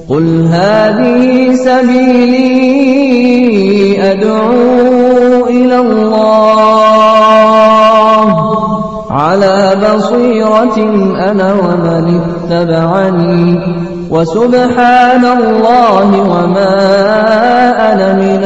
قل هذه سبيلي أدعو إلى الله على بصيرة أنا ومن اتبعني وسبحان الله وما أنا من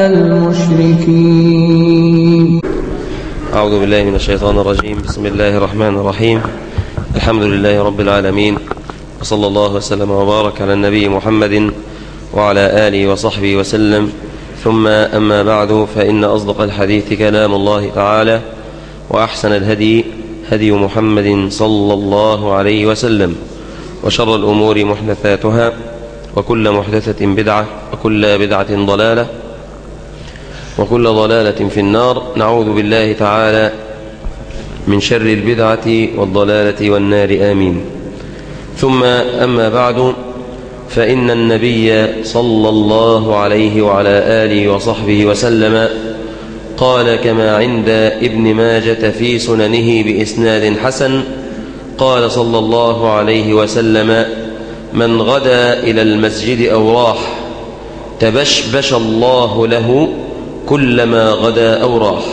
المشركين أعوذ بالله من الشيطان الرجيم بسم الله الرحمن الرحيم الحمد لله رب العالمين وصلى الله وسلم وبارك على النبي محمد وعلى آله وصحبه وسلم ثم أما بعد فإن أصدق الحديث كلام الله تعالى وأحسن الهدي هدي محمد صلى الله عليه وسلم وشر الأمور محدثاتها وكل محدثة بدعة وكل بدعة ضلالة وكل ضلالة في النار نعوذ بالله تعالى من شر البدعة والضلالة والنار آمين ثم أما بعد فإن النبي صلى الله عليه وعلى آله وصحبه وسلم قال كما عند ابن ماجة في سننه بإسناد حسن قال صلى الله عليه وسلم من غدا إلى المسجد أو راح تبشبش الله له كلما غدا أو راح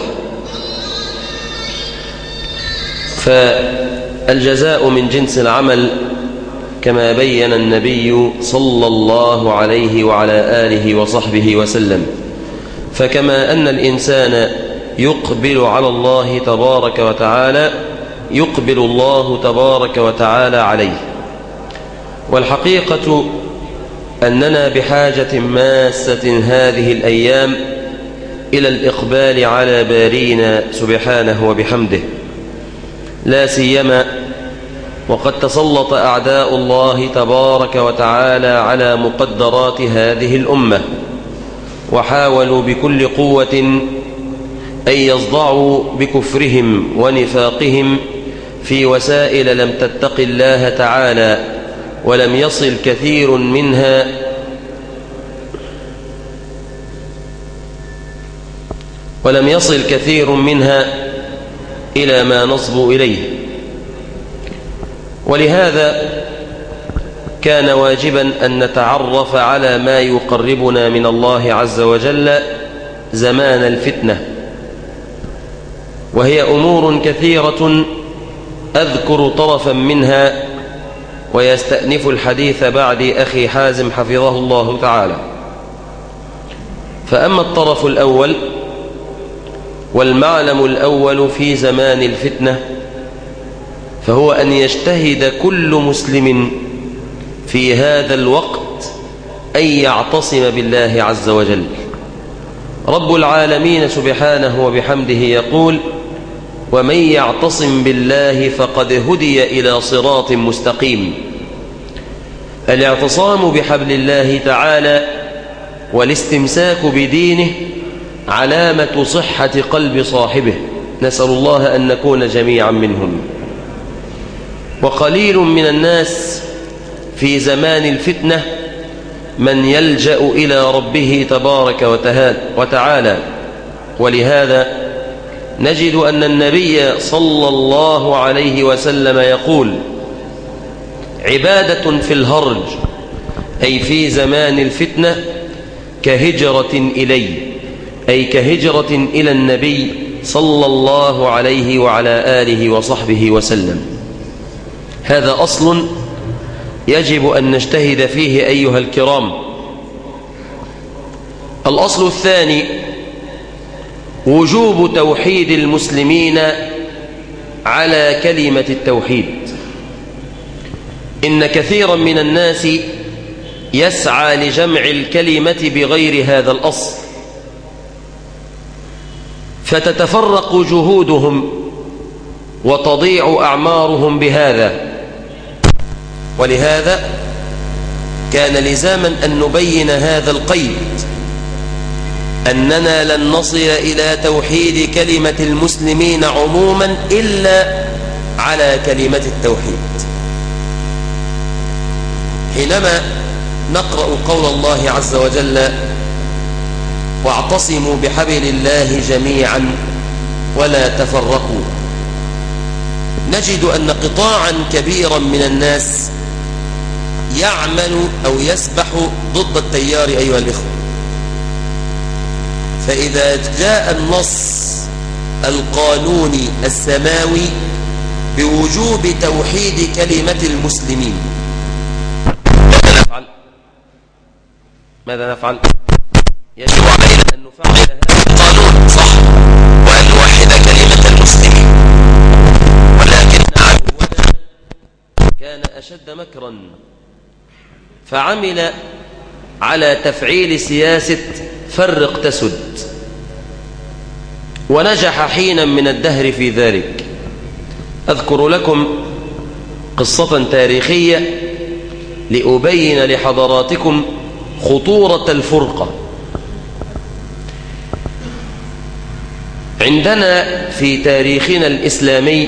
فالجزاء من جنس العمل كما بين النبي صلى الله عليه وعلى آله وصحبه وسلم فكما أن الإنسان يقبل على الله تبارك وتعالى يقبل الله تبارك وتعالى عليه والحقيقة أننا بحاجة ماسة هذه الأيام إلى الإقبال على بارينا سبحانه وبحمده لا سيما وقد تسلط أعداء الله تبارك وتعالى على مقدرات هذه الأمة وحاولوا بكل قوة أن يصدعوا بكفرهم ونفاقهم في وسائل لم تتق الله تعالى ولم يصل كثير منها ولم يصل كثير منها إلى ما نصب إليه ولهذا كان واجبا أن نتعرف على ما يقربنا من الله عز وجل زمان الفتنة وهي أمور كثيرة أذكر طرفا منها ويستأنف الحديث بعد أخي حازم حفظه الله تعالى فأما الطرف الأول والمعلم الأول في زمان الفتنة فهو أن يجتهد كل مسلم في هذا الوقت أن يعتصم بالله عز وجل رب العالمين سبحانه وبحمده يقول ومن يعتصم بالله فقد هدي إلى صراط مستقيم الاعتصام بحبل الله تعالى والاستمساك بدينه علامة صحة قلب صاحبه نسأل الله أن نكون جميعا منهم وقليل من الناس في زمان الفتنة من يلجأ إلى ربه تبارك وتعالى ولهذا نجد أن النبي صلى الله عليه وسلم يقول عبادة في الهرج أي في زمان الفتنة كهجرة إلي أي كهجرة إلى النبي صلى الله عليه وعلى آله وصحبه وسلم هذا أصل يجب أن نجتهد فيه أيها الكرام الأصل الثاني وجوب توحيد المسلمين على كلمة التوحيد إن كثيرا من الناس يسعى لجمع الكلمة بغير هذا الأصل فتتفرق جهودهم وتضيع أعمارهم بهذا ولهذا كان لزاما أن نبين هذا القيد أننا لن نصل إلى توحيد كلمة المسلمين عموما إلا على كلمة التوحيد حينما نقرأ قول الله عز وجل واعتصموا بحبل الله جميعا ولا تفرقوا نجد أن قطاعا كبيرا من الناس يعمل أو يسبح ضد التيار أيها الإخوة فإذا جاء النص القانوني السماوي بوجوب توحيد كلمة المسلمين ماذا نفعل؟ ماذا نفعل؟ يجب علينا أن نفعل هذا القانون صح وأن نوحد كلمة المسلمين ولكن عدونا كان أشد مكرا فعمل على تفعيل سياسة فرق تسد ونجح حينا من الدهر في ذلك أذكر لكم قصة تاريخية لأبين لحضراتكم خطورة الفرقة عندنا في تاريخنا الإسلامي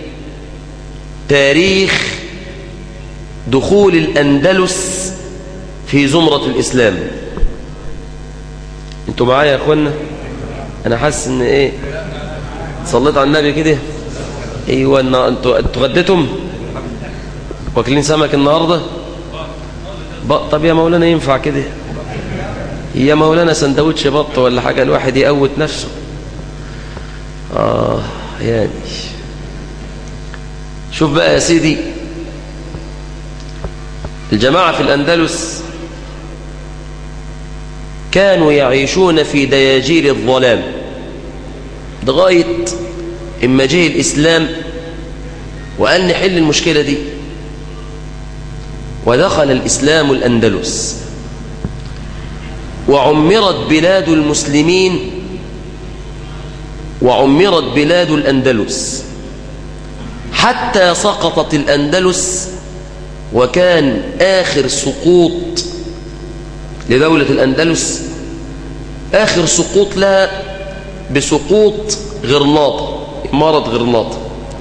تاريخ دخول الأندلس في زمرة الإسلام انتوا معايا يا أخوانا أنا حاسس إن إيه صليت على النبي كده ايوه انتوا غديتم واكلين سمك النهارده طب يا مولانا ينفع كده يا مولانا سندوتش بط ولا حاجه الواحد يقوت نفسه اه يعني شوف بقى يا سيدي الجماعه في الاندلس كانوا يعيشون في دياجير الظلام لغايه إما جه الإسلام وقال نحل المشكلة دي ودخل الإسلام الأندلس وعمرت بلاد المسلمين وعمرت بلاد الأندلس حتى سقطت الأندلس وكان آخر سقوط لدولة الأندلس آخر سقوط لها بسقوط غرناطة مرض غرناطة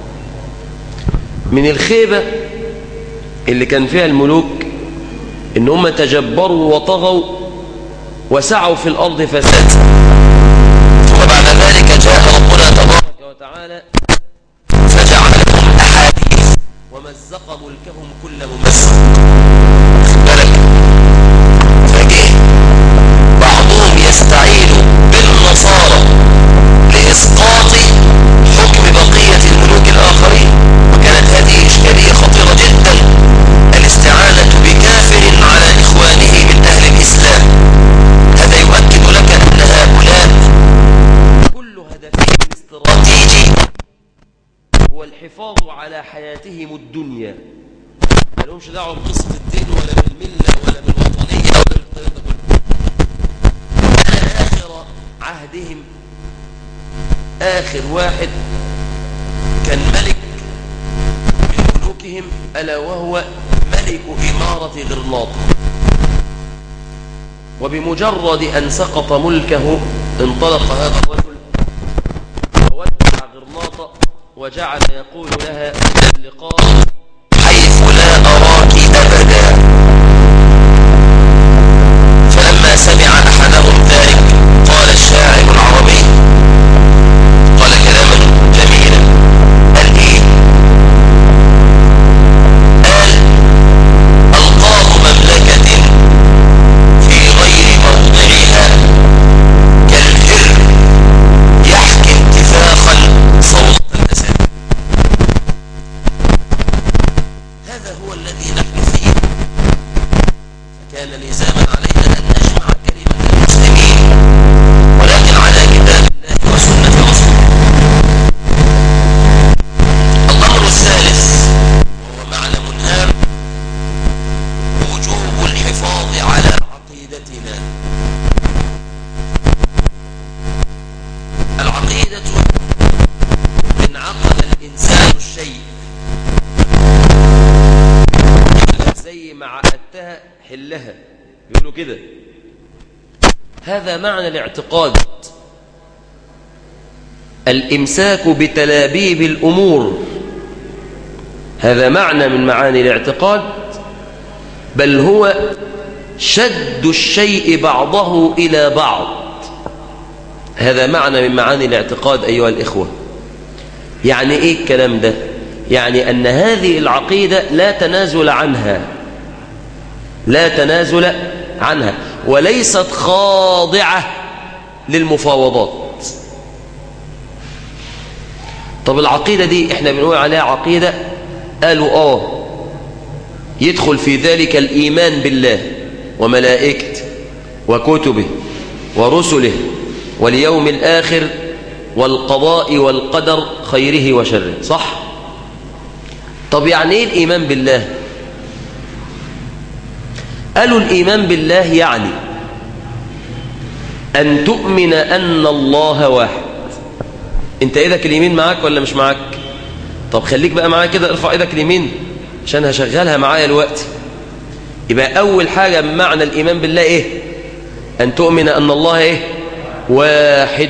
من الخيبة اللي كان فيها الملوك ان هم تجبروا وطغوا وسعوا في الأرض فساد ثم بعد ذلك جاء ربنا تبارك وتعالى فجعلهم أحاديث ومزق ملكهم كل ممزق بالك فجه بعضهم يستعين بالنصارى لإسقاط حكم بقية الملوك الآخرين وكانت هذه إشكالية خطيرة جدا الاستعانة بكافر على إخوانه من أهل الإسلام هذا يؤكد لك أن هؤلاء كل هدفهم الاستراتيجي هو الحفاظ على حياتهم الدنيا ما لهمش دعوه بقصة الدين ولا بالملة ولا بالوطنية ولا بالكلام ده كله آخر عهدهم آخر واحد كان ملك من ملوكهم ألا وهو ملك إمارة غرناطة وبمجرد أن سقط ملكه انطلق هذا الرجل وودع غرناطة وجعل يقول لها اللقاء حيث لا أراك أبدا فلما سمع أحدهم ذلك قال الشاعر العربي قال كلاما جميلا قال ايه قال القاه مملكة في غير موضعها كالهر يحكي انتفاخا صوت الأسد هذا هو الذي نحن فيه فكان لزاما علينا أن نجمع كلمة المسلمين ولكن على كتاب الله وسنة رسوله الأمر الثالث وهو معلم هام وجوب الحفاظ على عقيدتنا العقيدة إن عقد الإنسان الشيء زي ما عقدتها حلها بيقولوا كده هذا معنى الاعتقاد الإمساك بتلابيب الأمور هذا معنى من معاني الاعتقاد بل هو شد الشيء بعضه إلى بعض هذا معنى من معاني الاعتقاد أيها الإخوة يعني إيه الكلام ده يعني أن هذه العقيدة لا تنازل عنها لا تنازل عنها وليست خاضعة للمفاوضات طب العقيدة دي احنا بنقول عليها عقيدة قالوا اه يدخل في ذلك الإيمان بالله وملائكته وكتبه ورسله واليوم الآخر والقضاء والقدر خيره وشره صح؟ طب يعني ايه الإيمان بالله؟ قالوا الإيمان بالله يعني أن تؤمن أن الله واحد انت ايدك اليمين معاك ولا مش معاك طب خليك بقى معايا كده ارفع ايدك اليمين عشان هشغلها معايا الوقت يبقى أول حاجة معنى الإيمان بالله إيه أن تؤمن أن الله إيه واحد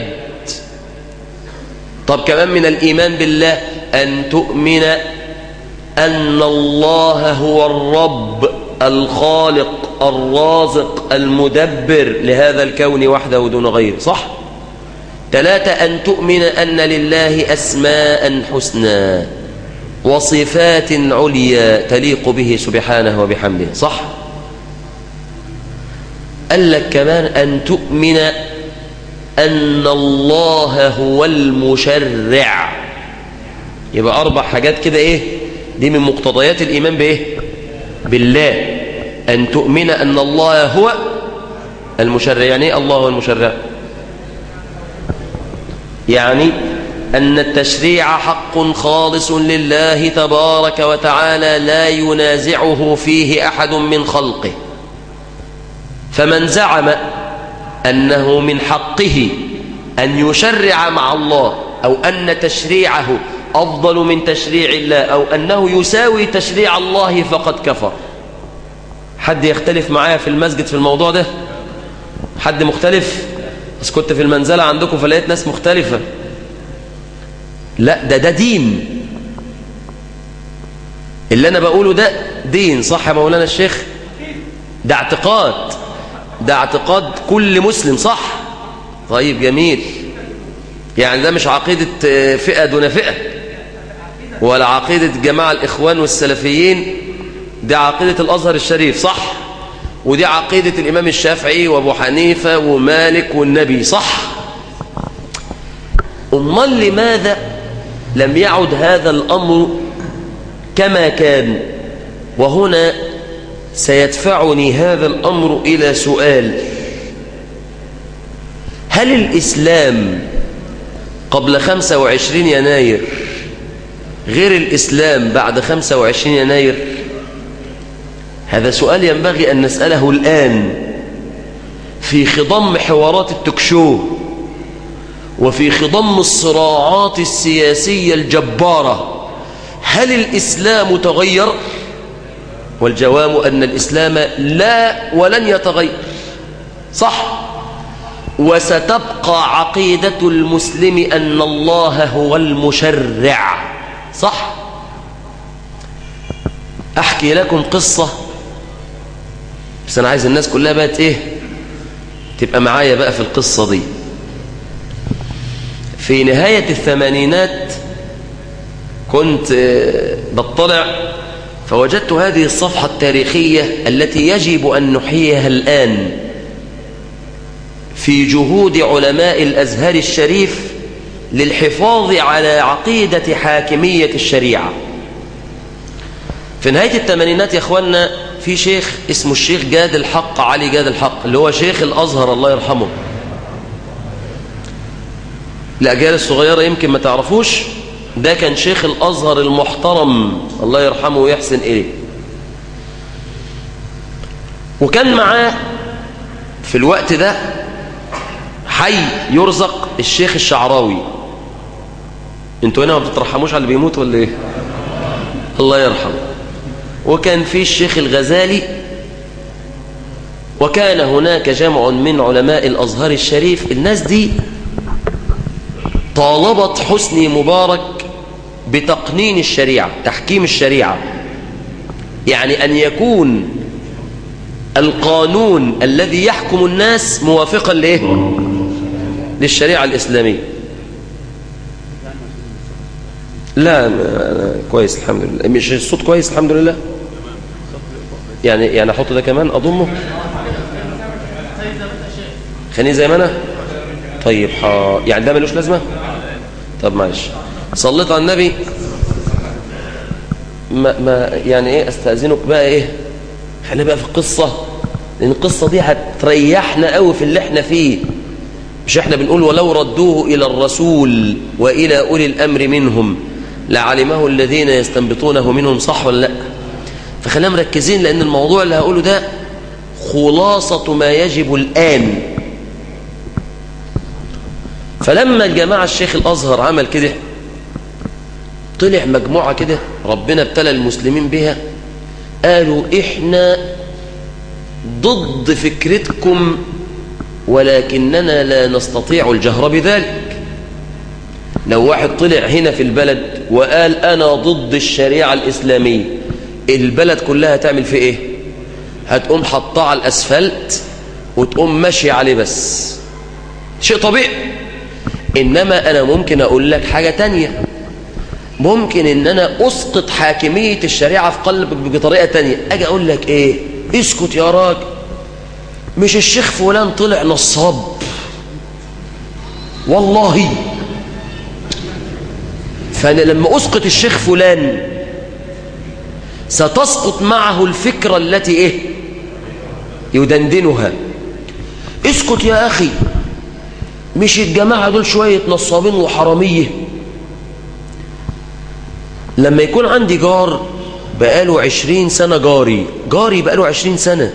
طب كمان من الإيمان بالله أن تؤمن أن الله هو الرب الخالق الرازق المدبر لهذا الكون وحده دون غيره صح؟ ثلاثة أن تؤمن أن لله أسماء حسنى وصفات عليا تليق به سبحانه وبحمده صح؟ قال لك كمان أن تؤمن أن الله هو المشرع يبقى أربع حاجات كده إيه دي من مقتضيات الإيمان بإيه بالله أن تؤمن أن الله هو المشرع يعني إيه الله هو المشرع يعني أن التشريع حق خالص لله تبارك وتعالى لا ينازعه فيه أحد من خلقه فمن زعم أنه من حقه أن يشرع مع الله أو أن تشريعه أفضل من تشريع الله أو أنه يساوي تشريع الله فقد كفر حد يختلف معايا في المسجد في الموضوع ده حد مختلف بس كنت في المنزلة عندكم فلقيت ناس مختلفة لا ده ده دين اللي أنا بقوله ده دين صح يا مولانا الشيخ ده اعتقاد ده اعتقاد كل مسلم صح طيب جميل يعني ده مش عقيدة فئة دون فئة ولا عقيدة جماعة الإخوان والسلفيين دي عقيدة الأزهر الشريف صح ودي عقيدة الإمام الشافعي وأبو حنيفة ومالك والنبي صح أمال لماذا لم يعد هذا الأمر كما كان وهنا سيدفعني هذا الأمر إلى سؤال هل الإسلام قبل 25 يناير غير الإسلام بعد 25 يناير هذا سؤال ينبغي أن نسأله الآن في خضم حوارات التكشو وفي خضم الصراعات السياسية الجبارة هل الإسلام تغير؟ والجواب أن الإسلام لا ولن يتغير صح وستبقى عقيدة المسلم أن الله هو المشرع صح أحكي لكم قصة بس أنا عايز الناس كلها بقت إيه تبقى معايا بقى في القصة دي في نهاية الثمانينات كنت بطلع فوجدت هذه الصفحة التاريخية التي يجب أن نحييها الآن في جهود علماء الأزهر الشريف للحفاظ على عقيدة حاكمية الشريعة في نهاية الثمانينات يا أخوانا في شيخ اسمه الشيخ جاد الحق علي جاد الحق اللي هو شيخ الأزهر الله يرحمه الأجيال الصغيرة يمكن ما تعرفوش ده كان شيخ الأزهر المحترم الله يرحمه ويحسن إليه وكان معاه في الوقت ده حي يرزق الشيخ الشعراوي انتوا هنا ما بتترحموش على اللي بيموت ولا ايه الله يرحمه وكان في الشيخ الغزالي وكان هناك جمع من علماء الأزهر الشريف الناس دي طالبت حسني مبارك بتقنين الشريعة تحكيم الشريعة يعني أن يكون القانون الذي يحكم الناس موافقا لإيه؟ للشريعة الإسلامية لا كويس الحمد لله مش الصوت كويس الحمد لله يعني يعني احط ده كمان اضمه خليني زي ما انا طيب ها يعني ده ملوش لازمه طب معلش صليت على النبي ما, ما يعني ايه استاذنك بقى ايه خلينا بقى في القصه لان القصه دي هتريحنا قوي في اللي احنا فيه مش احنا بنقول ولو ردوه الى الرسول والى اولي الامر منهم لعلمه الذين يستنبطونه منهم صح ولا لا فخلينا مركزين لان الموضوع اللي هقوله ده خلاصه ما يجب الان فلما الجماعه الشيخ الازهر عمل كده طلع مجموعه كده ربنا ابتلى المسلمين بها قالوا احنا ضد فكرتكم ولكننا لا نستطيع الجهر بذلك لو واحد طلع هنا في البلد وقال أنا ضد الشريعة الإسلامية البلد كلها تعمل في إيه هتقوم حطاه على الأسفلت وتقوم ماشي عليه بس شيء طبيعي إنما أنا ممكن أقول لك حاجة تانية ممكن إن أنا أسقط حاكمية الشريعة في قلبك بطريقة تانية أجي أقول لك إيه اسكت يا راجل مش الشيخ فلان طلع نصاب والله فأنا لما أسقط الشيخ فلان ستسقط معه الفكرة التي إيه يدندنها اسكت يا أخي مش الجماعة دول شوية نصابين وحرامية لما يكون عندي جار بقاله عشرين سنة جاري جاري بقاله عشرين سنة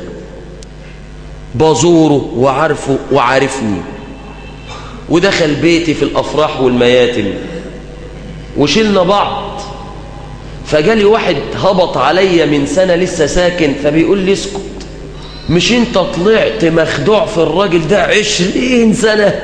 بزوره وعارفه وعارفني ودخل بيتي في الأفراح والمياتم وشلنا بعض فجالي واحد هبط عليا من سنة لسه ساكن فبيقول لي اسكت مش انت طلعت مخدوع في الراجل ده عشرين سنة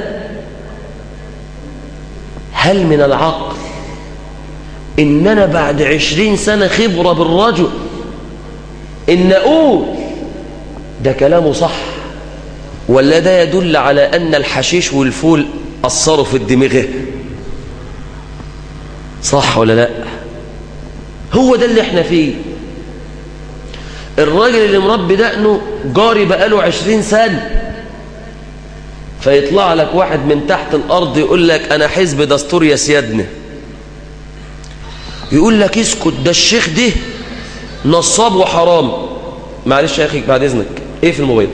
هل من العقل ان انا بعد عشرين سنة خبرة بالرجل ان اقول ده كلامه صح ولا ده يدل على ان الحشيش والفول اثروا في الدماغ صح ولا لا هو ده اللي احنا فيه الراجل اللي مربي دقنه جاري بقاله عشرين سنة فيطلع لك واحد من تحت الأرض يقول لك أنا حزب دستور يا سيادنا يقول لك اسكت ده الشيخ ده نصاب وحرام معلش يا أخي بعد إذنك إيه في الموبايل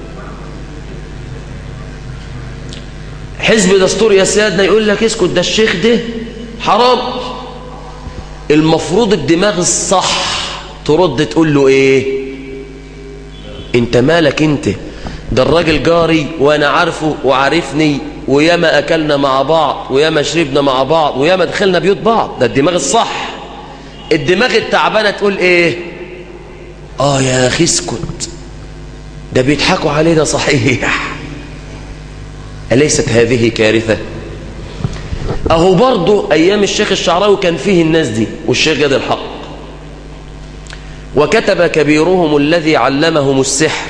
حزب دستور يا سيادنا يقول لك اسكت ده الشيخ ده حرام المفروض الدماغ الصح ترد تقول له ايه انت مالك انت ده الراجل جاري وانا عارفه وعارفني وياما اكلنا مع بعض وياما شربنا مع بعض وياما دخلنا بيوت بعض ده الدماغ الصح الدماغ التعبانه تقول ايه اه يا اخي اسكت ده بيضحكوا علينا صحيح اليست هذه كارثه اهو برضه ايام الشيخ الشعراوي كان فيه الناس دي والشيخ جاد الحق وكتب كبيرهم الذي علمهم السحر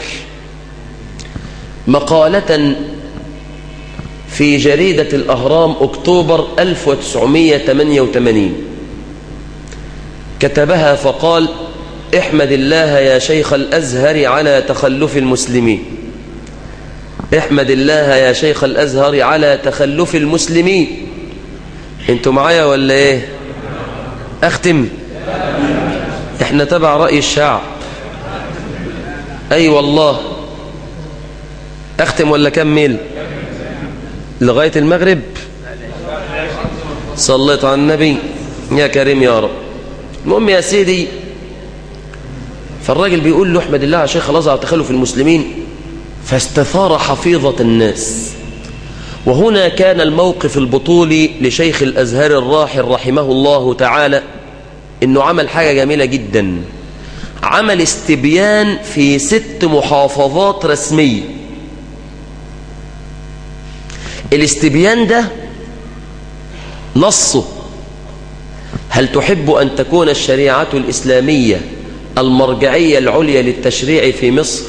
مقالة في جريدة الأهرام أكتوبر 1988 كتبها فقال احمد الله يا شيخ الأزهر على تخلف المسلمين احمد الله يا شيخ الأزهر على تخلف المسلمين انتوا معايا ولا ايه اختم احنا تبع رأي الشعب اي أيوة والله اختم ولا كمل لغاية المغرب صليت على النبي يا كريم يا رب المهم يا سيدي فالراجل بيقول له احمد الله يا شيخ الله على تخلف المسلمين فاستثار حفيظة الناس وهنا كان الموقف البطولي لشيخ الأزهر الراحل رحمه الله تعالى انه عمل حاجة جميلة جدا عمل استبيان في ست محافظات رسمية الاستبيان ده نصه هل تحب أن تكون الشريعة الإسلامية المرجعية العليا للتشريع في مصر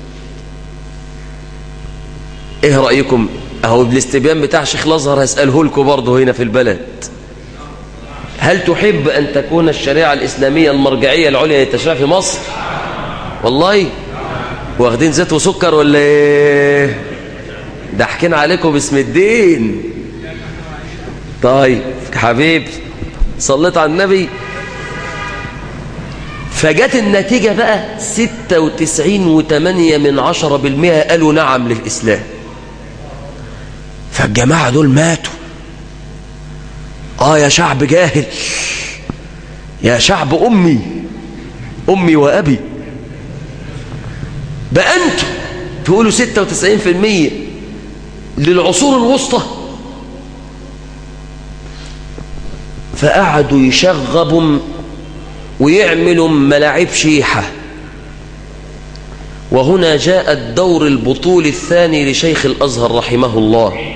ايه رأيكم اهو الاستبيان بتاع شيخ الازهر هسأله لكم برضه هنا في البلد هل تحب أن تكون الشريعة الإسلامية المرجعية العليا للتشريع في مصر والله واخدين زيت وسكر ولا ايه ضحكين عليكم باسم الدين طيب حبيبي صليت على النبي فجت النتيجة بقى ستة وتسعين وتمانية من عشرة بالمئة قالوا نعم للإسلام فالجماعة دول ماتوا آه يا شعب جاهل يا شعب أمي أمي وأبي بقى أنتوا تقولوا ستة وتسعين في المية للعصور الوسطى فقعدوا يشغبوا ويعملوا ملاعب شيحة وهنا جاء الدور البطول الثاني لشيخ الأزهر رحمه الله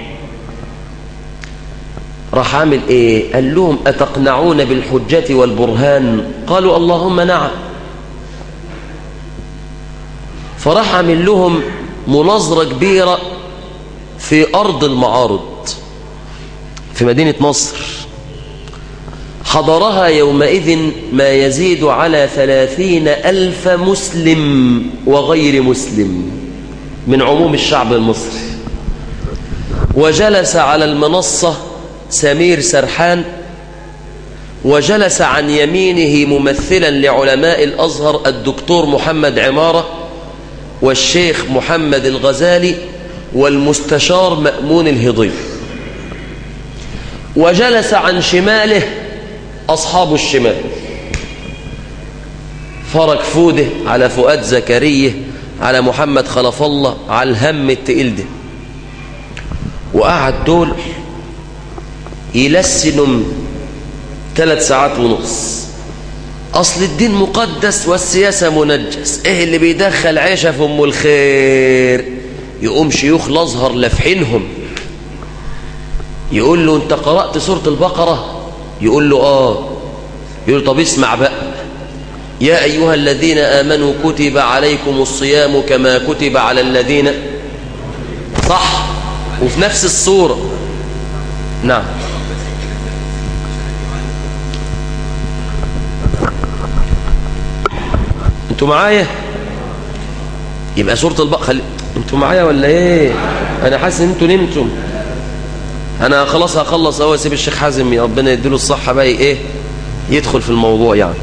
راح عامل ايه قال لهم أتقنعون بالحجة والبرهان قالوا اللهم نعم فراح عامل لهم مناظرة كبيرة في أرض المعارض في مدينة نصر حضرها يومئذ ما يزيد على ثلاثين ألف مسلم وغير مسلم من عموم الشعب المصري وجلس على المنصة سمير سرحان وجلس عن يمينه ممثلا لعلماء الأزهر الدكتور محمد عمارة والشيخ محمد الغزالي والمستشار مأمون الهضير وجلس عن شماله أصحاب الشمال فرج فوده على فؤاد زكريا على محمد خلف الله على الهم التقيل ده وقعد دول يلسنوا ثلاث ساعات ونص أصل الدين مقدس والسياسة منجس إيه اللي بيدخل عيشة في أم الخير يقوم شيوخ الأزهر لفحينهم يقول له أنت قرأت سورة البقرة يقول له آه يقول له طب اسمع بقى يا أيها الذين آمنوا كتب عليكم الصيام كما كتب على الذين صح وفي نفس الصورة نعم انتوا معايا يبقى سورة البقرة خلي... انتوا معايا ولا ايه انا حاسس ان انتوا نمتم انا خلاص هخلص اهو اسيب الشيخ حازم يا ربنا يديله الصحه بقى ايه يدخل في الموضوع يعني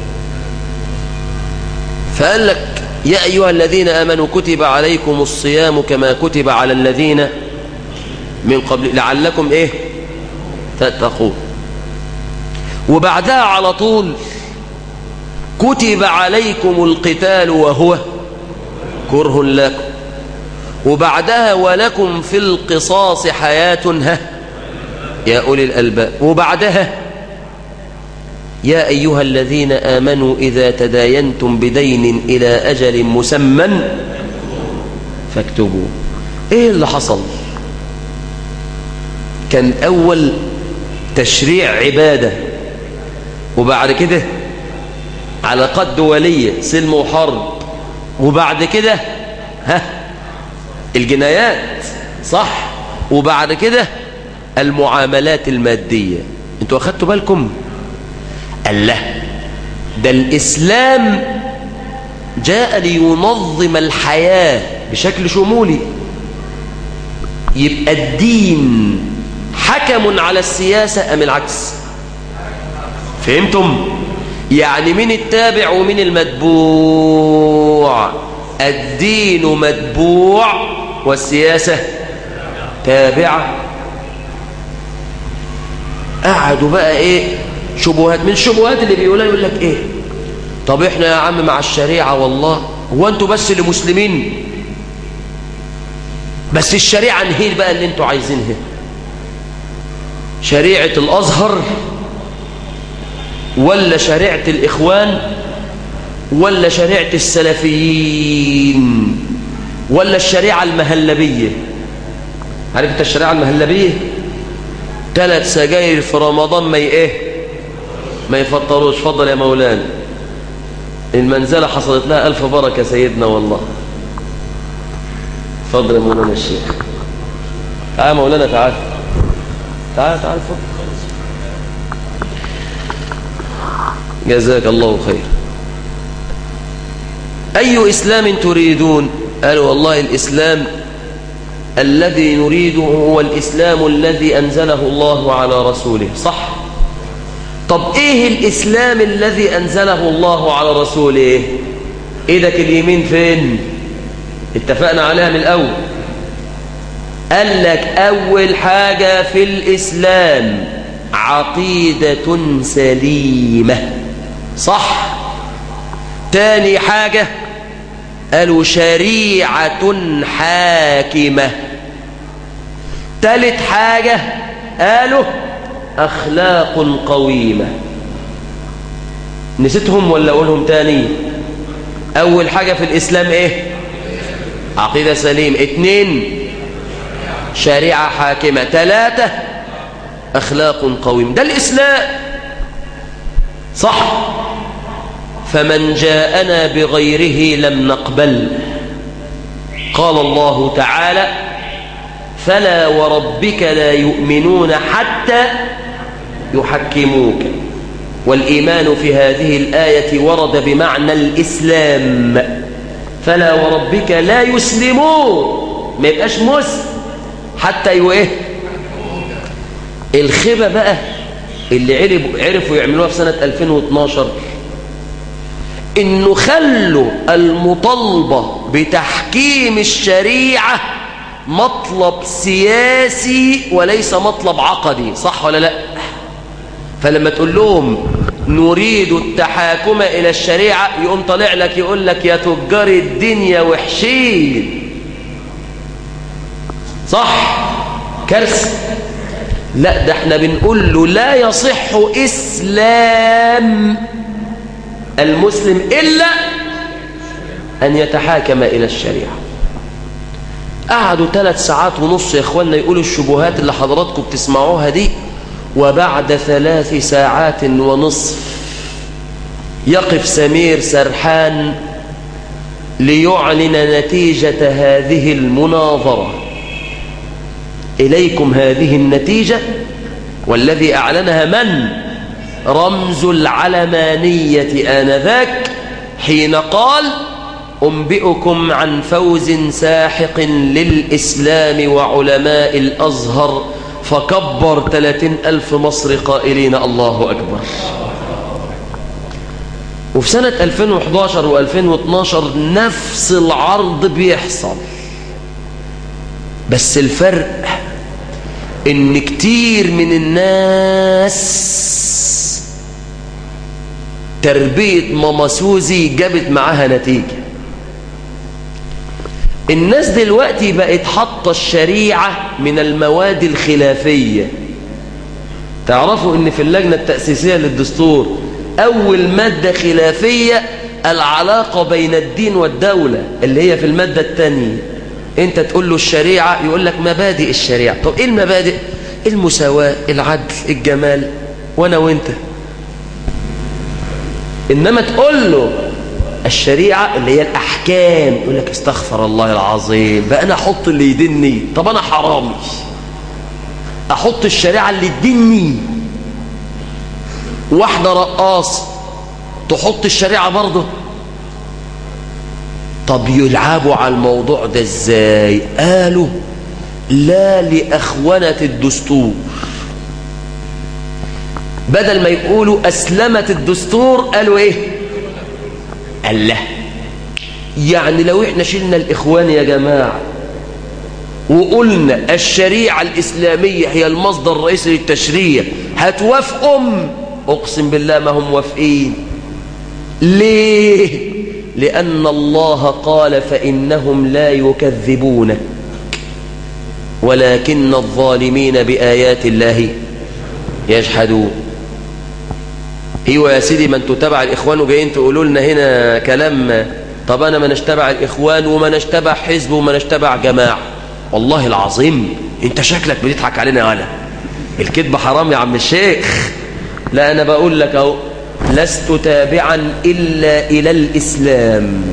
فقال لك يا ايها الذين امنوا كتب عليكم الصيام كما كتب على الذين من قبل لعلكم ايه تتقون وبعدها على طول كتب عليكم القتال وهو كره لكم وبعدها ولكم في القصاص حياة ها يا أولي الألباب وبعدها يا أيها الذين آمنوا إذا تداينتم بدين إلى أجل مسمى فاكتبوا إيه اللي حصل كان أول تشريع عبادة وبعد كده علاقات دولية سلم وحرب وبعد كده ها الجنايات صح وبعد كده المعاملات المادية انتوا أخدتوا بالكم الله ده الإسلام جاء لينظم الحياة بشكل شمولي يبقى الدين حكم على السياسة أم العكس فهمتم يعني مين التابع ومين المتبوع الدين متبوع والسياسة تابعة قعدوا بقى ايه شبهات من الشبهات اللي بيقولها يقول لك ايه طب احنا يا عم مع الشريعة والله هو انتوا بس اللي مسلمين بس الشريعة نهيل بقى اللي انتوا عايزينها شريعة الأزهر ولا شريعة الإخوان ولا شريعة السلفيين ولا الشريعة المهلبية عارف انت الشريعة المهلبية ثلاث سجاير في رمضان ما ايه ما يفطروش فضل يا مولانا المنزلة حصلت لها ألف بركة سيدنا والله فضل يا مولانا الشيخ تعال يا مولانا تعال تعال تعال فضل جزاك الله خير أي إسلام تريدون قالوا والله الإسلام الذي نريده هو الإسلام الذي أنزله الله على رسوله صح طب إيه الإسلام الذي أنزله الله على رسوله إيدك اليمين فين اتفقنا عليها من الأول قال لك أول حاجة في الإسلام عقيدة سليمة صح تاني حاجة قالوا شريعة حاكمة تالت حاجة قالوا أخلاق قويمة نسيتهم ولا أقولهم تاني أول حاجة في الإسلام إيه عقيدة سليم اتنين شريعة حاكمة ثلاثة أخلاق قويم ده الإسلام صح فمن جاءنا بغيره لم نقبل قال الله تعالى فلا وربك لا يؤمنون حتى يحكموك والإيمان في هذه الآية ورد بمعنى الإسلام فلا وربك لا يسلمون ما يبقاش مسلم حتى يوه الخبة بقى اللي عرفوا يعملوها في سنة 2012 انه خلوا المطالبة بتحكيم الشريعة مطلب سياسي وليس مطلب عقدي صح ولا لا فلما تقول لهم نريد التحاكم إلى الشريعة يقوم طالع لك يقول لك يا تجار الدنيا وحشين صح كارثة لا ده احنا بنقول له لا يصح إسلام المسلم إلا أن يتحاكم إلى الشريعة قعدوا ثلاث ساعات ونص يا إخواننا يقولوا الشبهات اللي حضراتكم بتسمعوها دي وبعد ثلاث ساعات ونصف يقف سمير سرحان ليعلن نتيجة هذه المناظرة إليكم هذه النتيجة والذي أعلنها من؟ رمز العلمانية آنذاك حين قال أنبئكم عن فوز ساحق للإسلام وعلماء الأزهر فكبر ثلاثين ألف مصر قائلين الله أكبر وفي سنة 2011 و2012 نفس العرض بيحصل بس الفرق ان كتير من الناس تربية ماما سوزي جابت معاها نتيجة الناس دلوقتي بقت حاطة الشريعة من المواد الخلافية تعرفوا ان في اللجنة التأسيسية للدستور أول مادة خلافية العلاقة بين الدين والدولة اللي هي في المادة الثانية انت تقول له الشريعة يقول لك مبادئ الشريعة طب ايه المبادئ المساواة العدل الجمال وانا وانت انما تقول له الشريعة اللي هي الأحكام يقول لك استغفر الله العظيم بقى أنا أحط اللي يدني طب أنا حرامي أحط الشريعة اللي تدني واحدة رقاص تحط الشريعة برضه طب يلعبوا على الموضوع ده ازاي قالوا لا لأخونة الدستور بدل ما يقولوا أسلمت الدستور قالوا ايه الله يعني لو احنا شلنا الإخوان يا جماعة وقلنا الشريعة الإسلامية هي المصدر الرئيسي للتشريع هتوافقهم أقسم بالله ما هم موافقين ليه لأن الله قال فإنهم لا يكذبونك ولكن الظالمين بآيات الله يجحدون ايوه يا سيدي ما انتوا تبع الاخوان وجايين تقولوا لنا هنا كلام طب انا ما نشتبع الاخوان وما نشتبع حزب وما نشتبع جماعه والله العظيم انت شكلك بتضحك علينا يا ولا الكذب حرام يا عم الشيخ لا انا بقول لك اهو لست تابعا الا الى الاسلام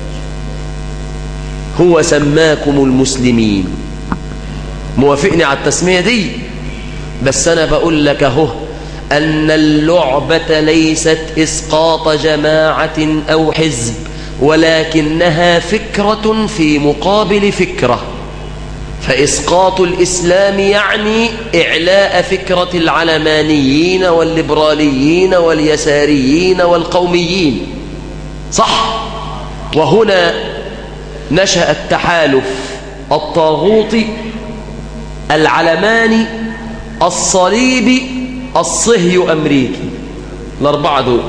هو سماكم المسلمين موافقني على التسميه دي بس انا بقول لك اهو أن اللعبة ليست إسقاط جماعة أو حزب ولكنها فكرة في مقابل فكرة فإسقاط الإسلام يعني إعلاء فكرة العلمانيين والليبراليين واليساريين والقوميين صح وهنا نشأ التحالف الطاغوطي العلماني الصليبي الصهي أمريكي الأربعة دول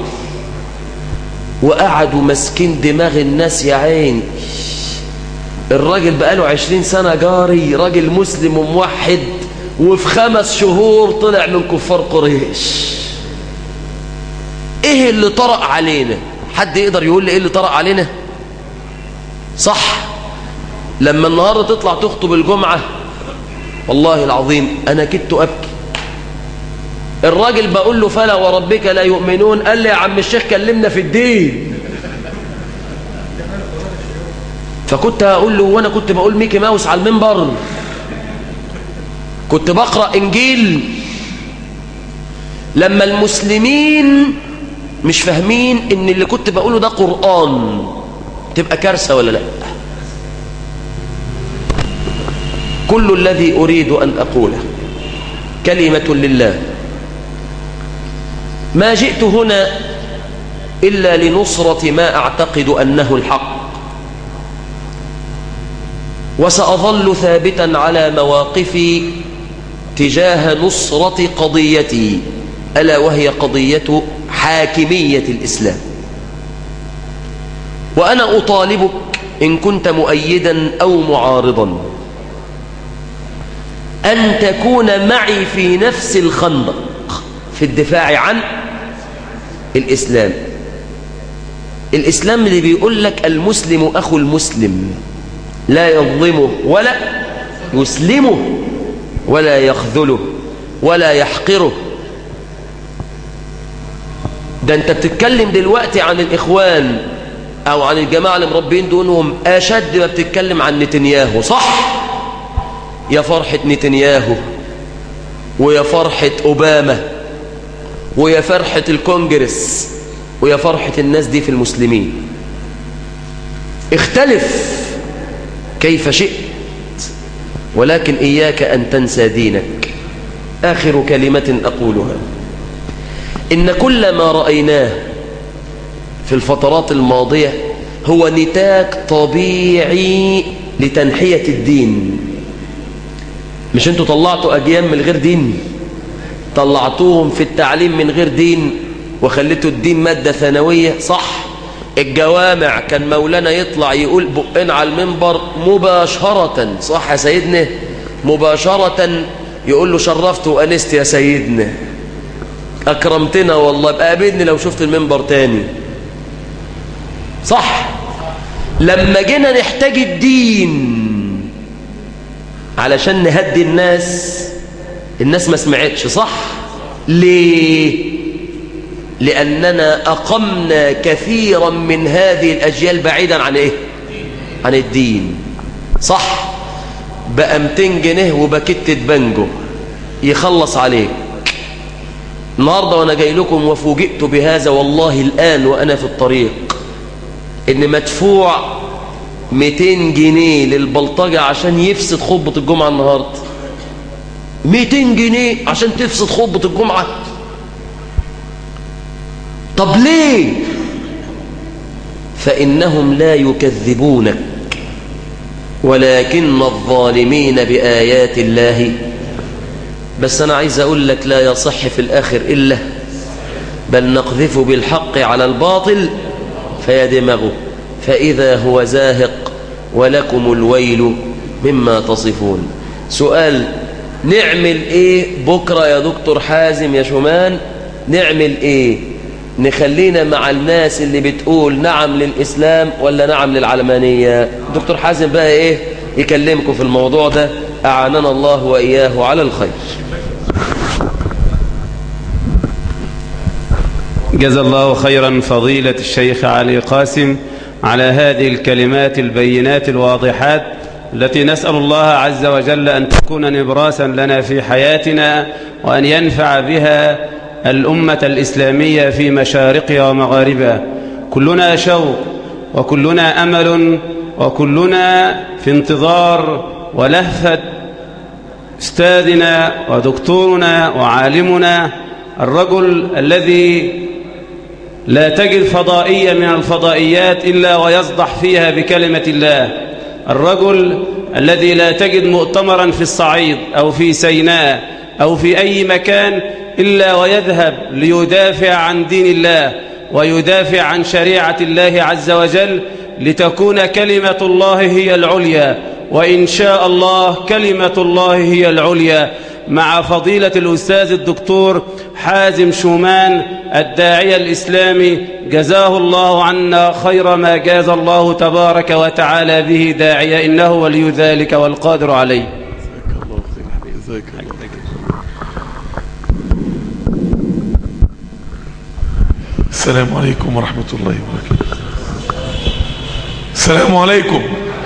وقعدوا مسكين دماغ الناس يا عيني الراجل بقاله عشرين سنة جاري راجل مسلم وموحد وفي خمس شهور طلع من كفار قريش ايه اللي طرق علينا حد يقدر يقول لي ايه اللي طرق علينا صح لما النهاردة تطلع تخطب الجمعة والله العظيم انا كدت ابكي الراجل بقول له فلا وربك لا يؤمنون قال لي يا عم الشيخ كلمنا في الدين فكنت هقول له وانا كنت بقول ميكي ماوس على المنبر كنت بقرأ انجيل لما المسلمين مش فاهمين ان اللي كنت بقوله ده قرآن تبقى كارثة ولا لا كل الذي أريد أن أقوله كلمة لله ما جئت هنا إلا لنصرة ما أعتقد أنه الحق وسأظل ثابتا على مواقفي تجاه نصرة قضيتي ألا وهي قضية حاكمية الإسلام وأنا أطالبك إن كنت مؤيدا أو معارضا أن تكون معي في نفس الخندق في الدفاع عن الإسلام الإسلام اللي بيقول لك المسلم أخو المسلم لا يظلمه ولا يسلمه ولا يخذله ولا يحقره ده انت بتتكلم دلوقتي عن الإخوان أو عن الجماعة اللي مربين دونهم أشد ما بتتكلم عن نتنياهو صح يا فرحة نتنياهو ويا فرحة أوباما ويا فرحة الكونجرس ويا فرحة الناس دي في المسلمين اختلف كيف شئت ولكن إياك أن تنسى دينك آخر كلمة أقولها إن كل ما رأيناه في الفترات الماضية هو نتاج طبيعي لتنحية الدين مش انتوا طلعتوا أجيال من غير دين طلعتوهم في التعليم من غير دين وخليتوا الدين مادة ثانوية صح الجوامع كان مولانا يطلع يقول بقين على المنبر مباشرة صح يا سيدنا مباشرة يقول له شرفت وأنست يا سيدنا أكرمتنا والله بقى قابلني لو شفت المنبر تاني صح لما جينا نحتاج الدين علشان نهدي الناس الناس ما سمعتش صح ليه لأننا أقمنا كثيرا من هذه الأجيال بعيدا عن إيه عن الدين صح بقى 200 جنيه وبكتة بنجو يخلص عليك النهاردة وأنا جاي لكم وفوجئت بهذا والله الآن وأنا في الطريق إن مدفوع 200 جنيه للبلطجة عشان يفسد خطبة الجمعة النهاردة 200 جنيه عشان تفسد خطبة الجمعة طب ليه فإنهم لا يكذبونك ولكن الظالمين بآيات الله بس أنا عايز أقول لك لا يصح في الآخر إلا بل نقذف بالحق على الباطل فيدمغه فإذا هو زاهق ولكم الويل مما تصفون سؤال نعمل ايه بكرة يا دكتور حازم يا شمان نعمل ايه نخلينا مع الناس اللي بتقول نعم للإسلام ولا نعم للعلمانية دكتور حازم بقى ايه يكلمكم في الموضوع ده أعاننا الله وإياه على الخير جزا الله خيرا فضيلة الشيخ علي قاسم على هذه الكلمات البينات الواضحات التي نسأل الله عز وجل أن تكون نبراسا لنا في حياتنا وأن ينفع بها الأمة الإسلامية في مشارقها ومغاربها كلنا شوق وكلنا أمل وكلنا في انتظار ولهفة أستاذنا ودكتورنا وعالمنا الرجل الذي لا تجد فضائية من الفضائيات إلا ويصدح فيها بكلمة الله الرجل الذي لا تجد مؤتمرا في الصعيد أو في سيناء أو في أي مكان إلا ويذهب ليدافع عن دين الله ويدافع عن شريعة الله عز وجل لتكون كلمة الله هي العليا وإن شاء الله كلمة الله هي العليا مع فضيلة الأستاذ الدكتور حازم شومان الداعية الإسلامي جزاه الله عنا خير ما جاز الله تبارك وتعالى به داعية إنه ولي ذلك والقادر عليه السلام عليكم ورحمة الله وبركاته السلام عليكم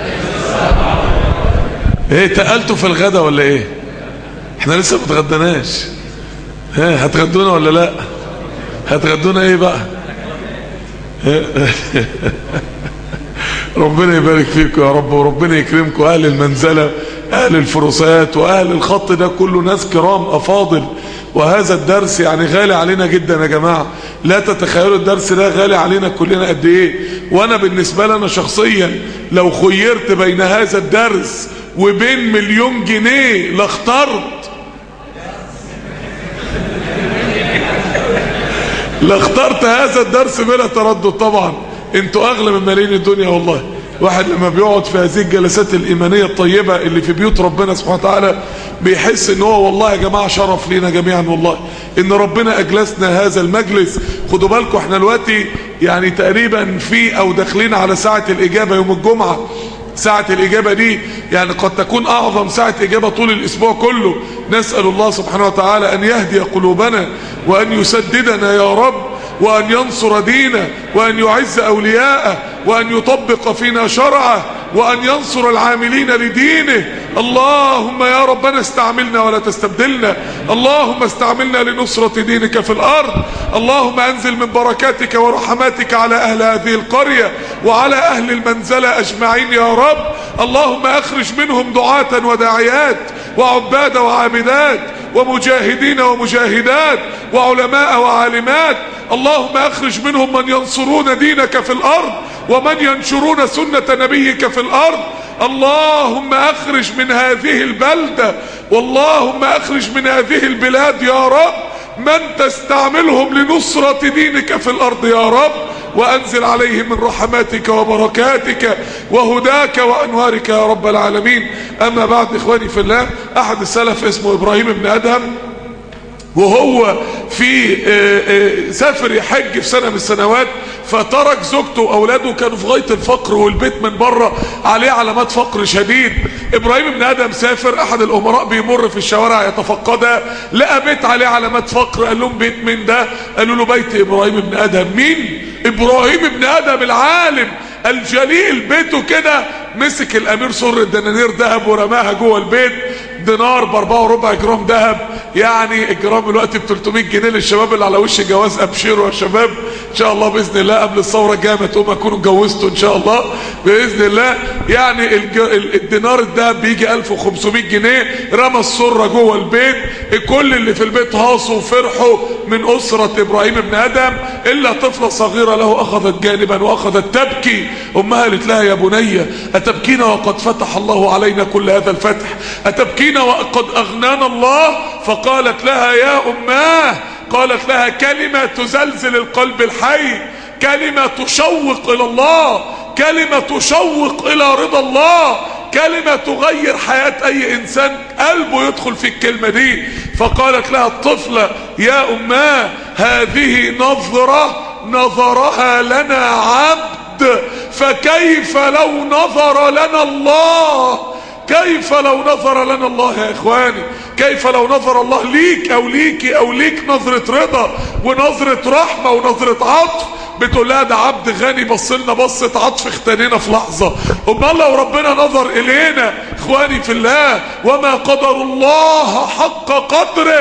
ايه تقلتوا في الغدا ولا ايه احنا لسه ما اتغدناش ها هتغدونا ولا لا هتغدونا ايه بقى ربنا يبارك فيكم يا رب وربنا يكرمكم اهل المنزله اهل الفروسات واهل الخط ده كله ناس كرام افاضل وهذا الدرس يعني غالي علينا جدا يا جماعه لا تتخيلوا الدرس ده غالي علينا كلنا قد ايه وانا بالنسبه لي انا شخصيا لو خيرت بين هذا الدرس وبين مليون جنيه لاخترت لاخترت هذا الدرس بلا تردد طبعا انتوا اغلى من ملايين الدنيا والله واحد لما بيقعد في هذه الجلسات الإيمانية الطيبة اللي في بيوت ربنا سبحانه وتعالى بيحس ان هو والله يا جماعة شرف لينا جميعا والله ان ربنا اجلسنا هذا المجلس خدوا بالكم احنا دلوقتي يعني تقريبا في او داخلين على ساعة الاجابة يوم الجمعة ساعة الإجابة دي يعني قد تكون أعظم ساعة إجابة طول الأسبوع كله نسأل الله سبحانه وتعالى أن يهدي قلوبنا وأن يسددنا يا رب وأن ينصر دينه وأن يعز أولياءه وأن يطبق فينا شرعه وأن ينصر العاملين لدينه اللهم يا ربنا استعملنا ولا تستبدلنا اللهم استعملنا لنصرة دينك في الأرض اللهم أنزل من بركاتك ورحماتك على أهل هذه القرية وعلى أهل المنزلة أجمعين يا رب اللهم أخرج منهم دعاة وداعيات وعباد وعابدات ومجاهدين ومجاهدات وعلماء وعالمات اللهم أخرج منهم من ينصرون دينك في الأرض ومن ينشرون سنة نبيك في الأرض اللهم أخرج من هذه البلدة واللهم أخرج من هذه البلاد يا رب من تستعملهم لنصرة دينك في الأرض يا رب وأنزل عليهم من رحماتك وبركاتك وهداك وأنوارك يا رب العالمين أما بعد إخواني في الله أحد السلف اسمه إبراهيم بن أدهم وهو في سافر يحج في سنة من السنوات فترك زوجته واولاده كانوا في غاية الفقر والبيت من بره عليه علامات فقر شديد ابراهيم بن ادم سافر احد الامراء بيمر في الشوارع يتفقدها لقى بيت عليه علامات فقر قال لهم بيت من ده قالوا له بيت ابراهيم بن ادم مين ابراهيم بن ادم العالم الجليل بيته كده مسك الامير سر الدنانير ذهب ورماها جوه البيت دينار باربعة وربع جرام ذهب يعني الجرام الوقت ب 300 جنيه للشباب اللي على وش الجواز ابشروا يا شباب ان شاء الله باذن الله قبل الثوره الجايه ما تقوم اكونوا اتجوزتوا ان شاء الله باذن الله يعني الج... الدينار الذهب بيجي 1500 جنيه رمى السره جوه البيت الكل اللي في البيت هاصوا وفرحوا من اسره ابراهيم بن ادم الا طفله صغيره له اخذت جانبا واخذت تبكي امها قالت لها يا بني اتبكين وقد فتح الله علينا كل هذا الفتح اتبكين وقد اغنانا الله فقالت لها يا اماه قالت لها كلمة تزلزل القلب الحي كلمة تشوق إلى الله كلمة تشوق إلى رضا الله كلمة تغير حياة أي إنسان قلبه يدخل في الكلمة دي فقالت لها الطفلة يا أماه هذه نظرة نظرها لنا عبد فكيف لو نظر لنا الله كيف لو نظر لنا الله يا اخواني كيف لو نظر الله ليك او ليكي او ليك نظرة رضا ونظرة رحمة ونظرة عطف بتقول لها ده عبد غني بص لنا بصة عطف اختنينا في لحظة امال لو ربنا نظر الينا اخواني في الله وما قدر الله حق قدره